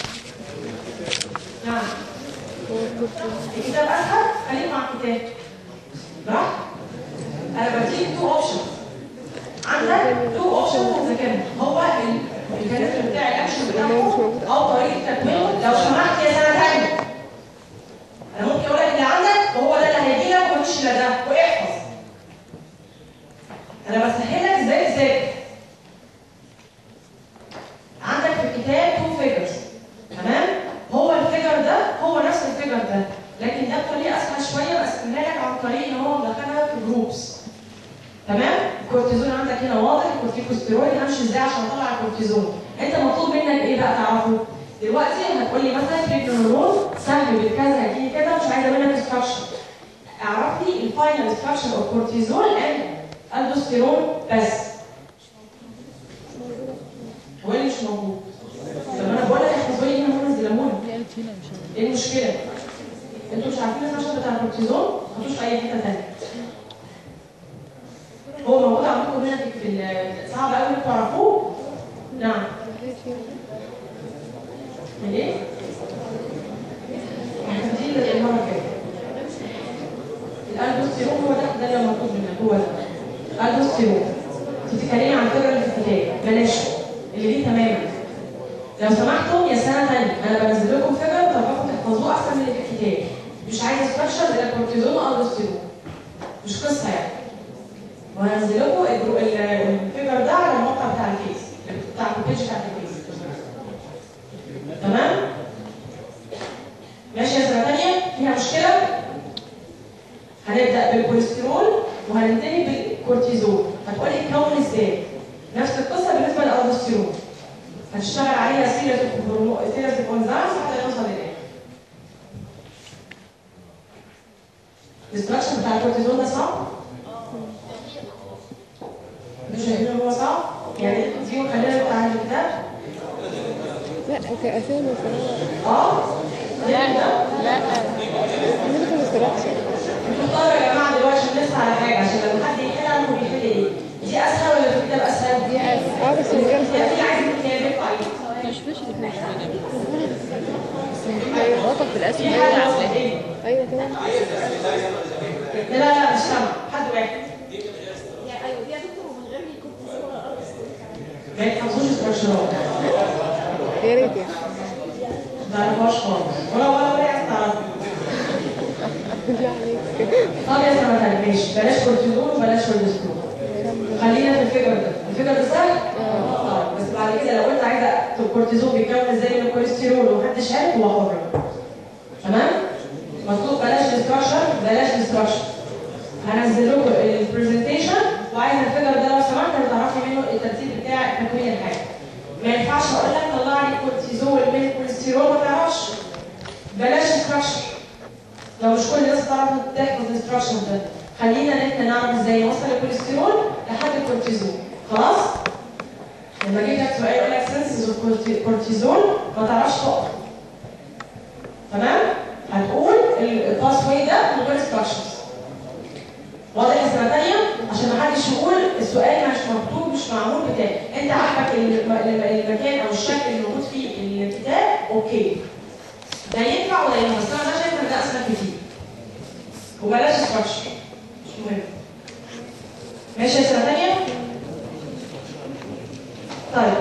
نعم الكتاب اسهل خليك مع الكتاب براحتك انا بديك تو اوبشن عندك تو اوبشن تذاكرهم هو الميكانيزم بتاع الاكشن بتاعهم او طريقه تكوينه لو سمحت يا سنه ثانيه انا ممكن اقول لك اللي عندك وهو ده اللي هيجي لك ومفيش الا ده واحفظ انا بسهلك ازاي تذاكر عندك في الكتاب تو فيجرز تمام هو الفيجر ده هو نفس الفيجر ده لكن ده بطريقه اسهل شويه بقسمها لك عن طريق ان هو مدخلها في جروبس تمام الكورتيزون عندك هنا واضح الكورتيكوستيرويد همشي ازاي عشان اطلع الكورتيزون انت مطلوب منك ايه بقى تعرفه دلوقتي هتقول لي مثلا بريجنولون سهل بالكذا هيجي كده مش عايزه منك ستراكشر اعرف لي الفاينل ستراكشر اوف كورتيزول اند الدوستيرون بس هو اللي مش موجود طب انا بقول لك احفظوا لي هنا هرمز ليمون هي قالت هنا مش انا ايه المشكله؟ انتوا مش عارفين النشاط بتاع الكورتيزون ما تحطوش في اي حته ثانيه هو موجود عندكم هنا في في ال- صعب قوي انكم تعرفوه نعم من ايه؟ دي اللي المره الجايه الالدوستيرون هو ده ده اللي مطلوب منك هو ده الالدوستيرون انت بتتكلمي عن الفكره اللي في الكتاب بلاش اللي دي تماما لو سمحتم يا سنه ثانيه انا بنزل لكم فيجر وطبقكم تحفظوه احسن من اللي في الكتاب مش عايزه ستراكشر زي الكورتيزون والدوستيرون مش قصه يعني وهنزل لكم الجرو- ال- الفيجر ده على الموقع بتاع الفيس بتاع البيج بتاع الفيس تمام ماشي يا سنه ثانيه فيها مشكله هنبدا بالكوليسترول وهننتهي بالكورتيزول هتقولي كون ازاي نفس القصه بالنسبه للالدوستيرون هتشتغل عليها سيريز اوف سيريز اوف انزيمز حتى نوصل للاخر الاستراكشر بتاع الكورتيزون ده صعب؟ مش شايفين إن هو صعب؟ يعني دي وخلينا بتاع الكتاب لا كأسامي وكلام اه لا ده لا انا كنت مسترخصة انتوا اختاروا يا جماعه دلوقتي عشان لسه على حاجه عشان لما حد يحل عنه بيحل ايه؟ دي اسهل ولا في الكتاب اسهل؟ دي أس- اه بس من غير يا استرخصة ابني عايز الكتاب يرفع ايدك مش فيش ايوه غلطة في الاسم في هي حاجه عاملاها اسهل ايه؟ ايوه طبعا لا لا لا مش سامع حد واحد ما يتحفظوش استراكشرات يا ريت يعني ما تعرفهاش خالص ولا ولا ولا عايز تعرفها بالله عليك طب يا سنة ماشي بلاش كورتيزون وبلاش كورتيزون خلينا في الفكر ده الفكر ده سهل طيب بس بعد كده لو انت عايزه الكورتيزون بيتكون ازاي من الكوليسترول ومحدش عارف هو حر تمام مطلوب بلاش الاستراكشر بلاش الاستراكشر هنزل لكم البرزنتيشن وعايز الفكر ده لو سمحت تعرفي منه الترتيب بتاع تكوين الحاجه ما ينفعش اقول لك طلع لي كورتيزول من الكوليسترول ما تعرفش بلاش استراكشر لو مش كل الناس تعرف تحفظ الاستراكشر ده خلينا ان احنا نعرف ازاي نوصل الكوليسترول لحد الكورتيزون خلاص لما اجيب لك سؤال يقول لك سنسز اوف كورتيزون ما تعرفش تقف تمام هتقول الباس واي ده من غير استراكشرز واضح يا سنه ثانيه عشان ما حدش يقول السؤال مش مكتوب مش معمول بتاعي انت عاجبك الم- الم- المكان او الشكل اللي موجود فيه الكتاب اوكي ده ينفع ولا ينفع بس انا شايفه ان ده اسهل كتير وبلاش ستراكشر مش مهم ماشي يا سنه ثانيه طيب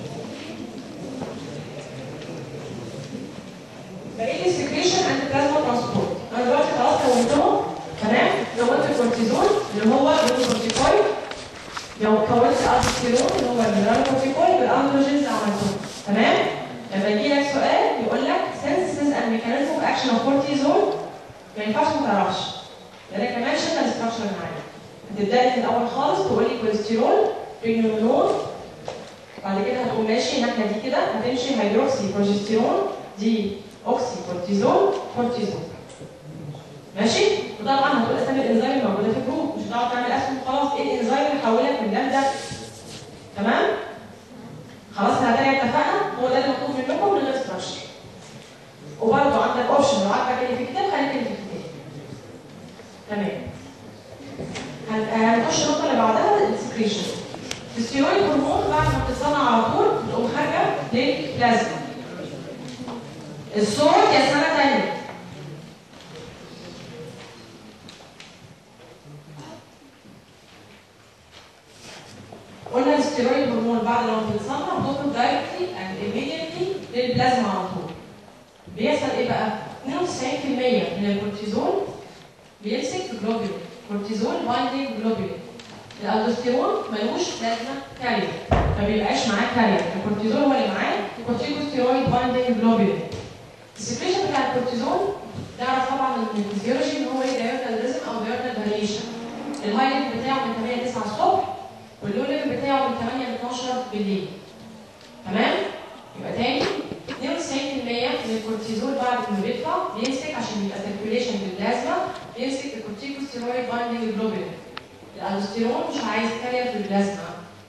بقيت لي سكريشن اند بلازما ترانسبورت انا دلوقتي خلاص كونتهم تمام كونت الكورتيزون اللي هو الكورتيكويد لو كونت الالستيرون اللي هو المينرال كورتيكويد بالاندروجينز اللي عملتهم تمام لما يجي لك سؤال يقول لك سينثيسيس اند ميكانيزم اوف اكشن اوف كورتيزون ما ينفعش ما تعرفش لان كمان شلنا الاستراكشر معايا هتبدا لي في الاول خالص تقول لي كوليسترول برينولون بعد كده هتقوم ماشي الناحيه دي كده هتمشي هيدروكسي بروجستيرون دي اوكسي كورتيزون كورتيزون ماشي وطبعا هتقول اسامي الانزيم الموجوده في الجروب مش هتقعد تعمل اسم خلاص ايه الانزيم اللي حولك من ده لده تمام خلاص احنا كده اتفقنا هو ده المطلوب منكم من غير ستراكشر وبرضه عندك اوبشن لو عاجبك اللي في الكتاب خليك اللي في الكتاب تمام هن- هنخش النقطه اللي بعدها السكريشن الستيرويد هرمون بعد ما بتتصنع على طول بتقوم خارجه للبلازما الصوت يا سنه ثانيه قلنا الستيرويد هرمون بعد ما بتتصنع بتخرج دايركتلي اند immediately للبلازما على طول بيحصل ايه بقى 92% من الكورتيزون بيمسك في جلوبولين كورتيزون بايندينج جلوبولين الالدوستيرون ملوش لازمه كارير ما بيبقاش معاه كارير الكورتيزون هو اللي معاه كورتيكوستيرويد بايندينج جلوبولين السكريشن بتاع الكورتيزون نعرف طبعا من الفيزيولوجي ان هو ايه دايرنال ريزم او دايرنال فاريشن الهاي ليفل بتاعه من 8 ل 9 الصبح واللو ليفل بتاعه من 8 ل 12 بالليل تمام يبقى تاني 92% من الكورتيزول بعد ما بيطلع بيمسك عشان يبقى سيركيوليشن بالبلازما بيمسك الكورتيكوستيرويد بايندينج جلوبولين الالدوستيرون مش عايز كارير في البلازما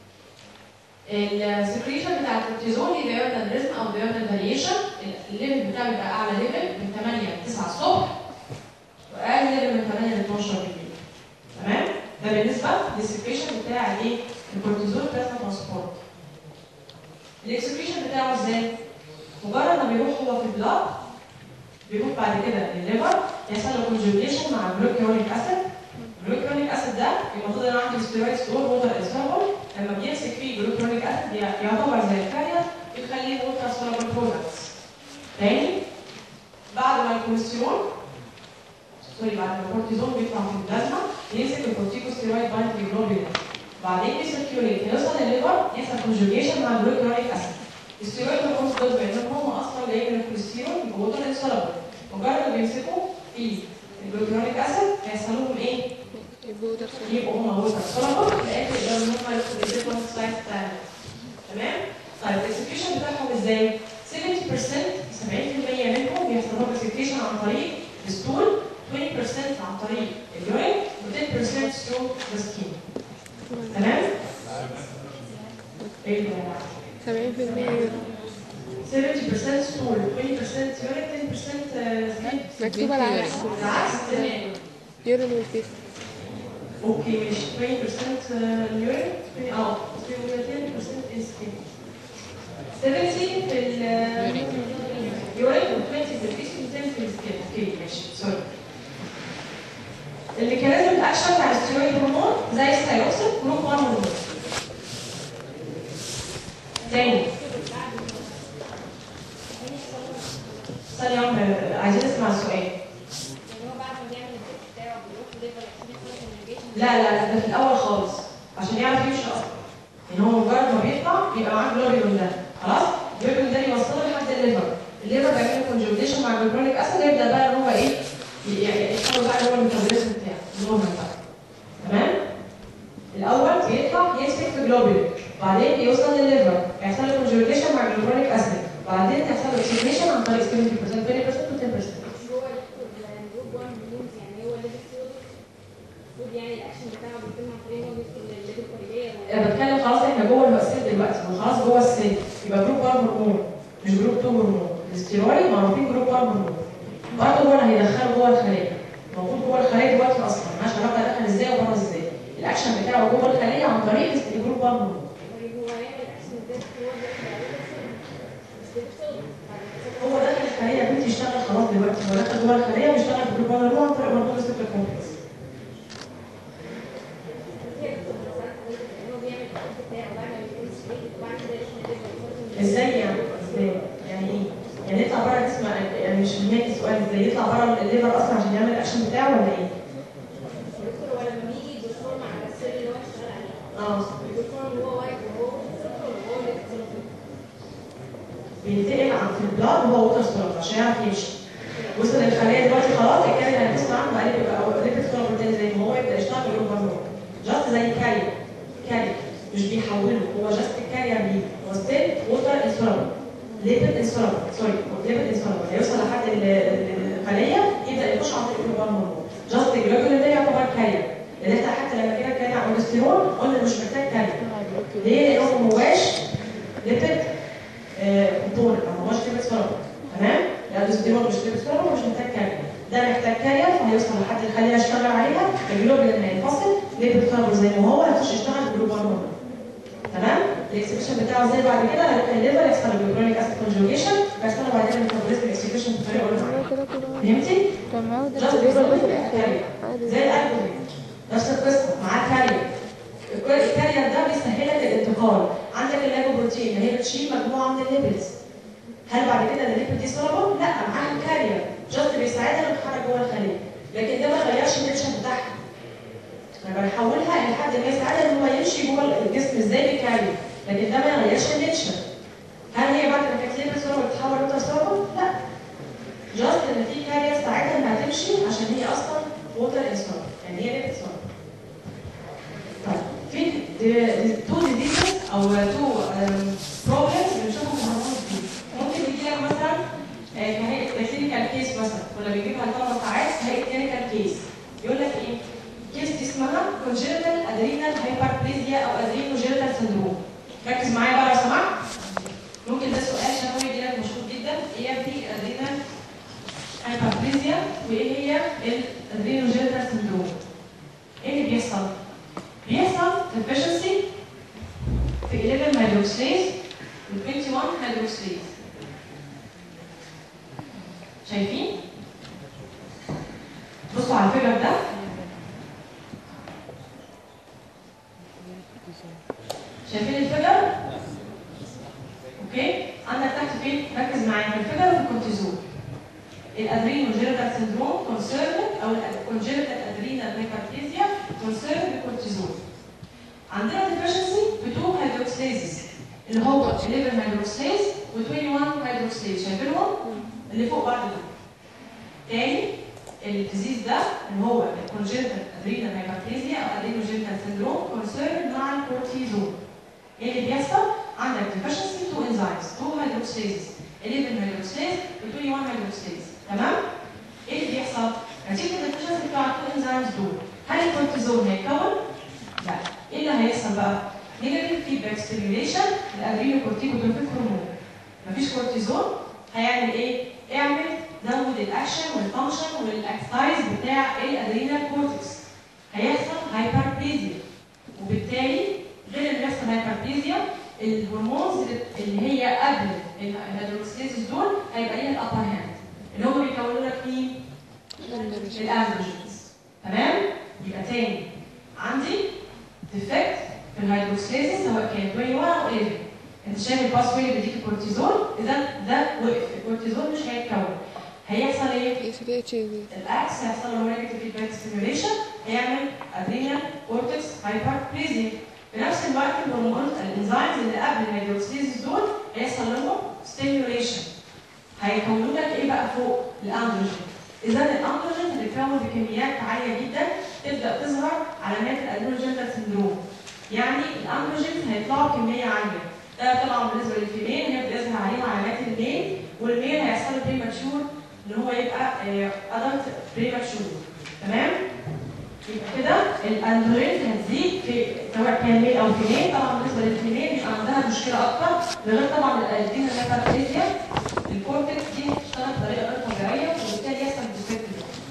السكريشن بتاع الكورتيزون دي دايرنال ريزم او دايرنال فاريشن الليفل بتاعه بيبقى اعلى ليفل من 8 ل 9 الصبح واقل ليفل من 8 ل 12 بالليل تمام ده بالنسبه للسكريشن بتاع الايه الكورتيزول بلازما ترانسبورت الاكسكريشن بتاعه ازاي مجرد ما بيروح هو في البلاد بيروح بعد كده للليفر يحصل له كونجوجيشن مع الجلوكيونيك اسيد الجلوكيونيك اسيد ده المفروض ان انا عندي ستيرويد ستور ووتر اسفلبل لما بيمسك فيه جلوكيونيك اسيد يعتبر زي الكارير يخليه ووتر سولبل برودكتس تاني بعد ما الكوليسترول سوري بعد ما الكورتيزون بيطلع في البلازما يمسك الكورتيكوستيرويد بايندينج جلوبولين بعدين بيسيركيوليت يوصل للليفر يحصل كونجوجيشن مع الجلوكيونيك اسيد الستيرويد هرمونز دول بانهم هم اصلا جايين من الكوليسترول يبقوا ووتر انسولبل مجرد ما بيمسكوا في الجلوكيونيك اسيد هيحصل لهم ايه؟ يبقوا ده يبقوا هم ووتر سولبل في الاخر يقدروا ان هم يدخلوا الديفرنت سلايد بتاعنا تمام؟ طيب الاكسكيوشن بتاعهم ازاي؟ 70% 70% منهم بيحصل لهم اكسكيوشن عن طريق الستول 20% عن طريق اليورين و10% ثرو ذا سكين تمام؟ ايه ده؟ 70% يورو 70% ستول 20% يورين 10% سكين مكتوب على العكس العكس تمام يورين والفيس اوكي ماشي 20% اليورين اه 10% سكين 70 في اليورين و20 في الفيس و10 في السكين اوكي ماشي سوري الميكانيزم الاكشن بتاع الستيرويد هرمون زي الثايروكسين جروب 1 هرمون تاني ثانية يا عم عايزين نسمع السؤال يعني هو بعد ما بيعمل التست بتاعه بيروح ليفر اكسبيرينس كوميونيكيشن لا لا لا ده في الاول خالص عشان يعرف يمشي اصلا يعني هو مجرد ما بيطلع بيبقى معاه جلوبيولين ده خلاص الجلوبيولين ده يوصله لحد الليفر الليفر بيعمل كونجوجيشن مع الجلوبيوليك اسيد يبدا بقى ان هو ايه ي- يعني يحصل بقى اللي هو الميتابوليزم بتاعه النورمال بقى تمام الاول بيطلع يمسك في جلوبيولين بعدين يوصل للليفر يحصل له كونجوجيشن مع الجلوبيوليك اسيد بعدين يحصل له اكسكريشن عن طريق 70% 20% و 10% مش هو الجروب 1 بلومز يعني هو الليفل سيرو المفروض يعني الاكشن بتاعه بيتم عن طريق ان هو بيدخل الليفل قريبيه انا بتكلم خلاص احنا جوه السيل دلوقتي هو خلاص جوه السيل يبقى جروب 1 هرمون مش جروب 2 هرمون الاستيرويد معروفين جروب 1 هرمون برضه هو اللي هيدخله جوه الخليه موجود جوه الخليه دلوقتي اصلا مالهاش علاقه دخل ازاي وبره ازاي الاكشن بتاعه جوه الخليه عن طريق الجروب 1 هرمون طيب هو هيعمل الاكشن ازاي هو داخل على الليفل سيرو بس الليفل سيرو بعد ما هو داخل الخليه يا بنتي يشتغل خلاص دلوقتي هو داخل جوه الخليه ويشتغل في جروب 1 هرمون عن طريق هرمون السكر كومبلكس هي دكتور مثلا ان هو بيعمل التست بتاعه بعد ما بيكون سليك وبعد كده يروح الليفر ازاي يعني ازاي يعني ايه يعني يطلع بره الجسم يعني مش فاهمك السؤال ازاي يطلع بره الليفر اصلا عشان يعمل الاكشن بتاعه ولا ايه؟ دكتور هو لما بيجي الدكتور مع السيل اللي هو اشتغل عليه اه الدكتور اللي هو وايت وهو صفر ولا هو اللي صفر بينتقل عن في البلاد وهو ووتر سولار عشان يعرف يمشي وصل للخليه دلوقتي خلاص الكاري هيبص عنه بقى يبقى او ليبت سولار بروتين زي ما هو يبدا يشتغل يقول برضه جاست زي كاري كاري مش بيحوله هو جاست الكارير ليه هو ستيل ووتر انسولار ليبت انسولار سوري ليبت انسولار هيوصل لحد ال- الخليه يبدا يخش عن طريق الهرمون جاست الجلوكولا ده يعتبر كارير لان احنا حتى لما جينا نتكلم عن الكوليسترول قلنا مش محتاج كارير ليه؟ لانه ما هواش ليبت كومبوننت ما هوش ليبت سولار تمام؟ لا الكوليسترول مش ليبت سولار ومش محتاج كارير ده محتاج كارير فهيوصل لحد الخليه يشتغل عليها الجلوبين هينفصل ليبت كاربون زي ما هو هيخش يشتغل بالجلوبين هرمون تمام؟ الاكسكريشن بتاعه زي بعد كده هيروح الليفر يحصل الجلوبينيك اسيد كونجوجيشن يحصل له بعدين الميتابوليزم الاكسكريشن بالطريقه اللي قلنا عليها كده كده فهمتي؟ كان معاه ده جاست الكبير ده في بالظبط الاخر كارير. عادي زي الالكول نفس القصه معاه كارير الكل- الكارير ده بيسهل لك الانتقال عندك اللايبوبروتين اللي هي بتشيل مجموعه من الليبيدز هل بعد كده الليبيد دي سولابل؟ لا معاها كارير جاست بيساعدها انها تتحرك جوه الخليه لكن ده ما غيرش النيتشر بتاعها انا بحولها لحد ما يساعدها ان هو يمشي جوه الجسم ازاي بالكارير لكن ده ما يغيرش النيتشر هل هي بعد ما كانت ليبيد سولابل بتتحول لوتر سولابل؟ لا جاست ان في كارير ساعتها انها تمشي عشان هي اصلا ووتر انسولار يعني هي ليبيد سولابل طيب في تو ديزيزز او تو بروبلمز بنشوفهم في هرمون الجين ممكن يجي لك مثلا آه، كهيئه كلينيكال كيس مثلا ولا بيجيبها لطلبه ساعات هيئه كلينيكال كيس يقول لك ايه كيس دي اسمها congenital adrenal hyperplasia او adrenogenital syndrome ركز معايا بقى لو سمحت ممكن ده سؤال شفوي يجي لك مشهور جدا ايه في adrenal hyperplasia وايه هي الادرينوجينيتال syndrome ايه اللي بيحصل؟ بيحصل deficiency في 11 hydroxylase و 21 hydroxylase شايفين؟ بصوا على الفيجر ده شايفين الفيجر؟ اوكي؟ عندك تحت فين؟ ركز معايا في الفيجر وفي الكورتيزول الادرينوجينيتال سندروم كونسيرن او الكونجينيتال ادرينال هايبرتيزيا كونسيرن بالكورتيزول عندنا ديفشنسي ب 2 هيدروكسليزز اللي هو 11 هيدروكسليز و 21 هيدروكسليز شايفينهم اللي فوق بعض دول تاني الديزيز ده اللي هو الكونجينيتال ادرينال هايبرتيزيا او ادرينوجينيتال سندروم كونسيرن مع الكورتيزول ايه اللي بيحصل عندك ديفشنسي 2 انزيمز 2 هيدروكسليز 11 هيدروكسليز و 21 هيدروكسليز تمام ايه اللي بيحصل نتيجه الديفشنسي بتاع التو انزيمز دول هل الكورتيزول هيتكون لا ايه اللي هيحصل بقى نيجاتيف فيدباك ستيميوليشن الادرينوكورتيكوتروفيك هرمون مفيش كورتيزول هيعمل ايه اعمل زود الاكشن والفانكشن والاكسايز بتاع الادرينال كورتكس هيحصل هايبربليزيا وبالتالي غير اللي بيحصل هايبربليزيا الهرمونز اللي هي قبل الهيدروكسيزيس دول هيبقى ليها الابر هاند اللي هم بيكونوا لك مين؟ الاندروجينز تمام؟ يبقى تاني عندي ديفكت في الهيدروكسيزيس سواء كان 21 او 11 انت شايف الباس واي اللي بيديك الكورتيزون اذا ده وقف الكورتيزون مش هيتكون هيحصل ايه؟ اي سي دي اتش دي الاكس هيحصل له نيجاتيف فيدباك ستيميوليشن هيعمل ادرينال كورتكس هايبربليزيا في نفس الوقت الهرمونات الانزيمز اللي قبل الهيدروكسيز دول هيحصل لهم ستيميوليشن هيكونوا لك ايه بقى فوق الاندروجين اذا الاندروجين هتتكون بكميات عاليه جدا تبدا تظهر علامات الادرينال سندروم يعني الاندروجين هيطلعوا كميه عاليه ده طبعا بالنسبه للفيميل هي بتظهر عليها علامات الميل والميل هيحصل له بريماتشور ان هو يبقى ادلت بريماتشور تمام يبقى كده الاندروجين هتزيد في سواء كان ميل او فيميل طبعا بالنسبه للفيميل بيبقى عندها مشكله اكتر ده غير طبعا الادرينال هايبرتيزيا الكورتكس دي بتشتغل بطريقه غير طبيعيه وبالتالي يحصل ديفكت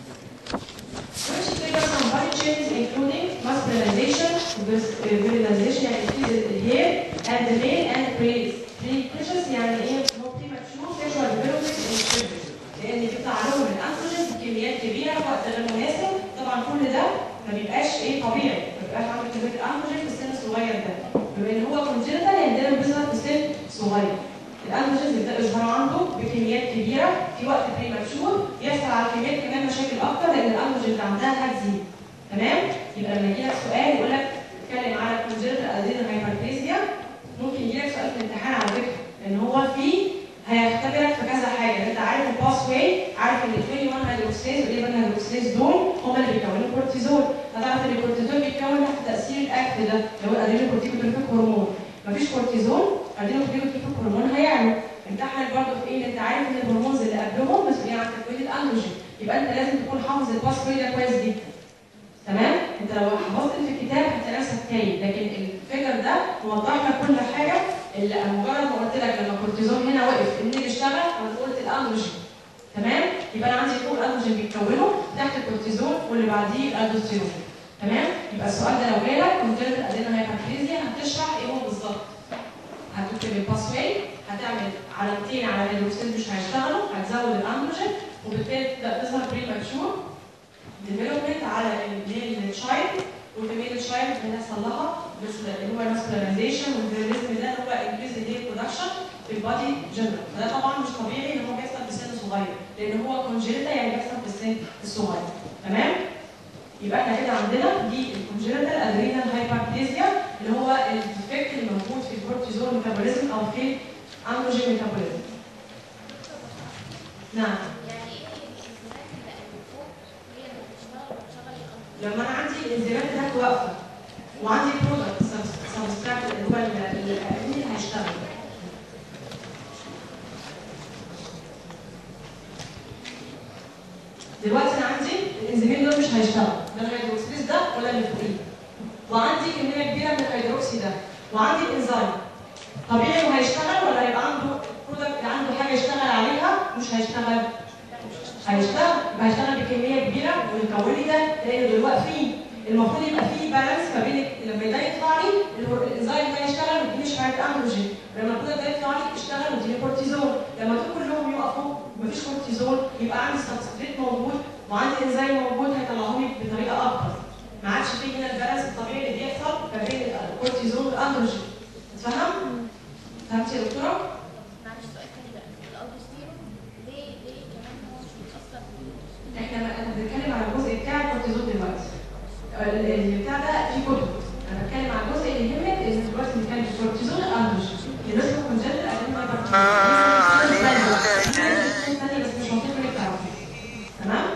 Which triggers some body changes including muscularization, virilization يعني increase the hair and the male and praise. Precocious يعني ايه؟ هو premature sexual development in children. لان بيطلع لهم الانتروجين بكميات كبيره في وقت غير مناسب طبعا كل ده ما بيبقاش ايه طبيعي ما بيبقاش عامل كميه الانتروجين في السن الصغير ده بما ان هو كونجنتال يعني دايما بيظهر في سن صغير الانتروجين بيبدا يظهر عنده بكميات كبيره في وقت بريماتشور يحصل على كميات كمان مشاكل اكتر لان الانتروجين اللي عندها هتزيد تمام يبقى لما يجي لك سؤال يقول لك اتكلم على الكونجنتال ادرينال هايبرتيزيا ممكن يجي لك سؤال في الامتحان على فكره لان هو في هيختبرك في كذا حاجه انت عارف الباس واي عارف ان ال 21 هيدروكسيز والايفن هيدروكسيز دول هم اللي بيكونوا الكورتيزول هتعرف ان الكورتيزول بيتكون تحت تاثير الاكت ده اللي هو الادرينال كورتيكوتروفيك هرمون مفيش كورتيزون الادرينال كورتيكوتروفيك هرمون هيعلى امتحنك برضه في ايه انت عارف ان الهرمونز اللي قبلهم مسؤولين عن تكوين الاندروجين يبقى انت لازم تكون حافظ الباس واي ده كويس جدا تمام انت لو حفظت في الكتاب هتلاقي نفسك تايه لكن الفيجر ده موضح لك كل حاجه اللي مجرد ما قلت لك لما الكورتيزون هنا وقف النيل اشتغل انا قلت الاندروجين تمام يبقى انا عندي فوق الاندروجين بيتكونه تحت الكورتيزون واللي بعديه الالدوستيرون تمام يبقى السؤال ده لو جالك كونجنتال ادينا هايبرتيزيا هتشرح ايه هو بالظبط هتكتب الباس واي هتعمل علامتين على الهيدروكسيد مش هيشتغلوا هتزود الاندروجين وبالتالي تبدا تظهر بريماتشور ديفلوبمنت على الميل تشايلد والفيميل تشايلد هيحصل لها بس اللي هو الماسكولاريزيشن والفيراليزم ده اللي هو انكريز الهير برودكشن في البادي جنرال فده طبعا مش طبيعي ان هو بيحصل في سن صغير لان هو كونجيتا يعني بيحصل في السن الصغير تمام يبقى احنا كده عندنا دي الكونجيتال ادرينال هايبرتيزيا اللي هو الديفكت اللي موجود في الكورتيزول ميتابوليزم او في اندروجين ميتابوليزم نعم يعني ايه الانزيمات اللي فوق هي اللي بتشتغل وتشغل الأنظمة؟ لما انا عندي الانزيمات هناك واقفه وعندي برودكت سبستراكت اللي هو ال- ال- اللي هيشتغل دلوقتي انا عندي الانزيمين دول مش هيشتغلوا لا الهيدروكسيز ده ولا اللي فوقيه وعندي كميه كبيره من الهيدروكسي ده وعندي الانزيم طبيعي وهيشتغل ولا هيبقى عنده برودكت عنده حاجه يشتغل عليها مش هيشتغل هيشتغل يبقى هيشتغل بكميه كبيره ويكون لي ده لان دول واقفين المفروض يبقى في بالانس ما بين لما ده يطلع لي الهر- الانزيم ده يشتغل ويديني شويه اندروجين لما البرودكت ده يطلع لي يشتغل ويديني كورتيزول لما دول كلهم يقفوا مفيش كورتيزول يبقى عندي سبستريت موجود وعندي انزيم موجود هيطلعوا لي بطريقه افضل ما عادش في هنا البالانس الطبيعي اللي بيحصل ما بين الكورتيزول والاندروجين اتفهم؟ فهمتي يا دكتوره؟ معلش سؤال تاني بقى الألدوستيرون ليه ليه كمان هو مش بيتأثر بال- احنا انا بنتكلم على الجزء بتاع الكورتيزون دلوقتي ال- ال- بتاع ده في كتب انا بتكلم على الجزء اللي يهمك ان دلوقتي بنتكلم في الكورتيزون الاندروجين اللي اسمه كونجنتال ادرينال هايبرتيزيا بس مش مطلوب منك تعرفي تمام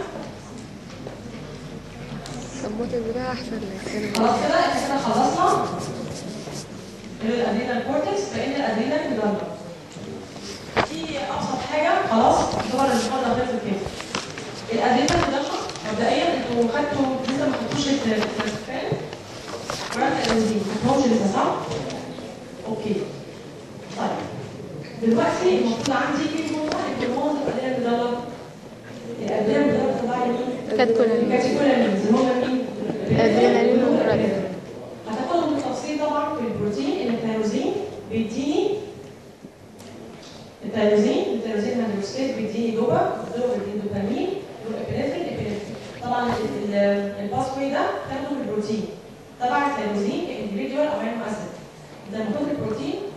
طب موت البتاع احسن لك خلاص كده احنا كده خلصنا الادرينال كورتكس بقينا الادرينال ميدالا في ابسط حاجه خلاص دول المحاضره خلصت كده الادرينال ميدالا مبدئيا انتوا خدتوا لسه ما خدتوش الترانسفير ولا الانزيم ما خدتوش لسه صح؟ اوكي طيب دلوقتي المفروض عندي في نقطه الهرمون الادرينال ميدالا الادرينال ميدالا تبع مين؟ كاتكولامين. كاتيكولامينز اللي هم مين؟ أدرينالين والأدرينالين. هتاخدهم بالتفصيل طبعا في البروتين ان التيروزين بيديني التيروزين التيروزين هيدروكسيد بيديني دوبا الدوبا بيديني دوبامين والابنفرين ابنفرين طبعا ال- ال- الباس واي ده تاخده في البروتين طبعا التيروزين كانديفيديوال امينو اسيد ده المفروض البروتين خلاص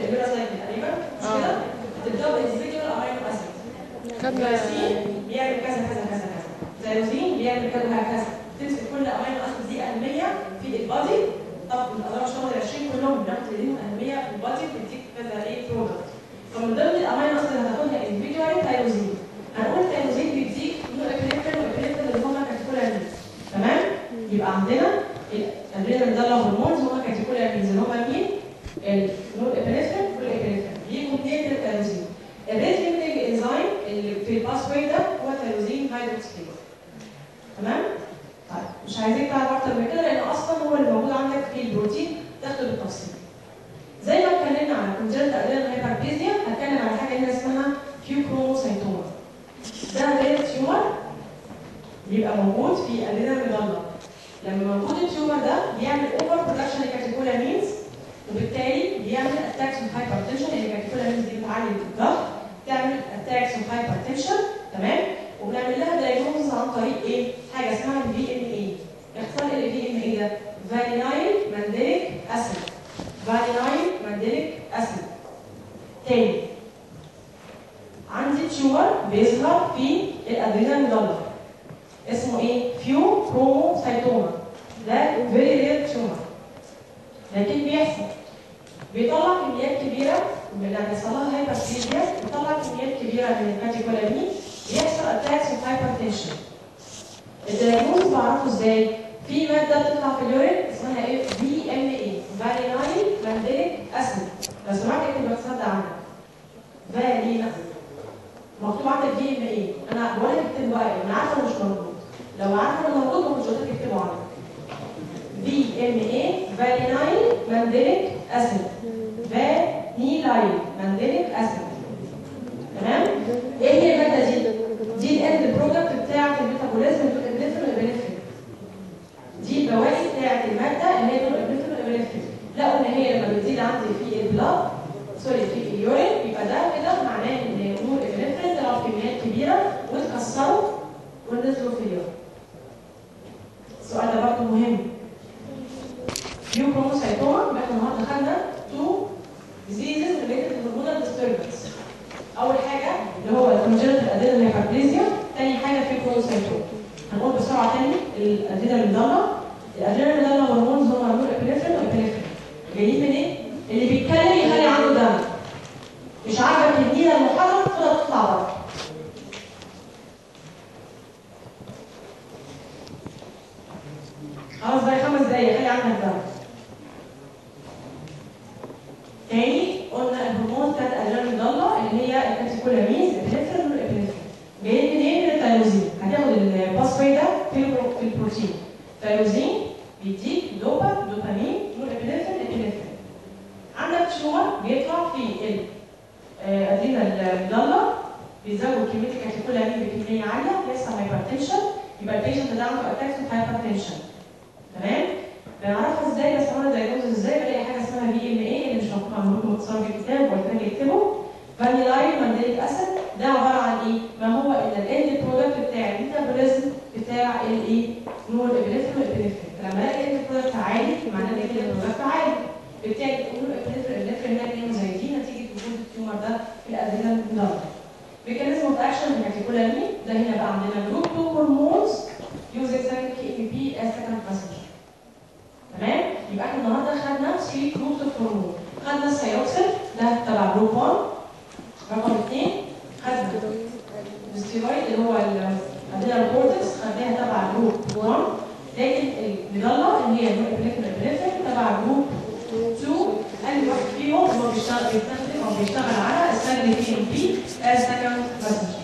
البيرازايت تقريبا مش آه. كده؟ بتبداوا بالانفيجوال امينو اسيد خدنا الجلايسين بيعمل كذا كذا كذا كذا زيروزين بيعمل كذا وهكذا تمسك كل امينو اسيد دي اهميه في البادي طب من اضرار الشهر 20 كلهم بناخد ليهم اهميه في البادي بتديك كذا ايه برودكت فمن ضمن الامينو اسيد اللي هتاخدها individually تايروزين هنقول تايروزين بيديك نور ابنفرين وابنفرين اللي هما كاتيكولامينز تمام يبقى عندنا الادرينال ده هرمونز هما كاتيكولامينز اللي هما مين؟ النور ابنفرين والابنفرين بيجوا منين من التايروزين الريت ليميتنج انزيم اللي في الباس واي ده هو تيروزين هيدروكسيز تمام؟ طيب مش عايزين تعرف اكتر من كده لان اصلا هو اللي موجود عندك في البروتين تاخده بالتفصيل. زي ما اتكلمنا على كونجنت ادرينال هايبربيزيا هتكلم على حاجه هنا اسمها كيوكروموسايتوما. ده رير تيومر بيبقى موجود في ادرينال ميدالا. لما موجود التيومر ده بيعمل اوفر برودكشن لكاتيكولامينز وبالتالي بيعمل اتاكس اوف هايبرتنشن لان الكاتيكولامينز دي بتعلي الضغط تعمل اتاكس اوف هايبرتنشن تمام وبنعمل لها دايجنوز عن طريق ايه؟ حاجه اسمها الفي ام اي اختصار الفي ام اي ده فانيلايل مانديليك اسيد فانيلايل مانديليك اسيد تاني عندي تيومر بيظهر في الادرينال ميدالا اسمه ايه؟ فيو كروموسايتوما ده فيري رير تيومر لكن بيحصل بيطلع كميات كبيره من اللي بيحصل لها هايبرتيزيا بيطلع كميات كبيره من الكاتيكولامين بيحصل اتاكس اوف هايبرتنشن الدايجنوز بعرفه ازاي؟ في ماده بتطلع في اليورين اسمها ايه؟ في ام اي فالينايل مانديليك اسيد لو سمعت اكتب الاختصار ده عندك فالينا مكتوب عندك في ام اي انا بقول لك اكتب بقى ايه؟ انا عارفه إنه مش موجود لو عارفه انه موجود ما كنتش قلت لك اكتبه عندك في ام اي فالينايل مانديليك اسيد فانيلايل مانديليك اسيد تمام؟ ايه هي الماده دي؟ دي الاند برودكت بتاعه الميتابوليزم الابنفرين والابنفرين دي البواقي بتاعه الماده اللي هي الابنفرين والابنفرين لقوا ان هي لما بتزيد عندي في البلاد سوري في اليورين يبقى ده كده معناه ان نور الابنفرين طلعوا بكميات كبيره واتكسروا ونزلوا في اليورين السؤال ده برضه مهم يوكروموسايتوما يبقى احنا النهارده خدنا تو diseases related to hormonal disturbance اول حاجه اللي هو الكونجنتال ادينال هايبربليزيا ثاني حاجه في كروموسايتوما هنقول بسرعه تاني الادينال ميدالا الادينال ميدالا هرمونز هم هرمون ابنفرين وابنفرين جايين منين؟ اللي بيتكلم يخلي عنده دم مش عاجبك النيله المحرك خدها تطلع بره خلاص بقى خمس دقايق خلي عندك دم تاني قلنا الهرمون بتاعت الادرينال ميدالا اللي هي الكاتيكولامينز الابنفرين والابنفرين جايين منين من التيروزين هتاخد الباسواي ده في البرو- في البروتين تيروزين بيديك دوبا دوبامين والابنفرين الابنفرين عندك تيومر بيطلع في الادرينال ميدالا بيزود كميه الكاتيكولامين بكميه عاليه بيحصل هايبرتنشن يبقى البيشنت ده عنده اتاكس اوف هايبرتنشن تمام بنعرفها ازاي بس انا دايجنوز ازاي بلاقي حاجه اسمها في ام اي اللي مش مكتوب عندكم متصور في الكتاب وقلت لك اكتبه فانيلايل مانديليك اسيد ده عباره عن ايه؟ ما هو الا الاند برودكت بتاع الميتابوليزم بتاع الايه؟ نور الابنفرين والابنفرين لما الاقي الاند برودكت عالي معناه ان الاند برودكت عالي بالتالي نور الابنفرين والابنفرين هناك كانوا زي دي نتيجه وجود التيومر ده في الادرينال ميدالا ميكانيزم اوف اكشن الكاتيكولامين ده هنا بقى عندنا جروب 2 هرمونز يوزنج سايكل كي ام بي از سكند باسنجر تمام يبقى احنا النهارده خدنا 3 جروبس اوف هرمون خدنا السيروكسين ده تبع جروب 1 رقم 2 خدنا الستيرويد اللي هو الادرينال كورتكس خدناها تبع جروب 1 لكن الميدالا اللي هي الابنفرين الابنفرين تبع جروب 2 اي واحد فيهم هو بيشتغل بيستخدم او بيشتغل على السايكل كي ام بي از سكند باسنجر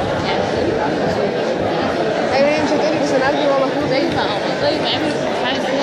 ايوه هي مش هتقولي بس انا قلبي والله زي ما زي ما عملوا في امتحان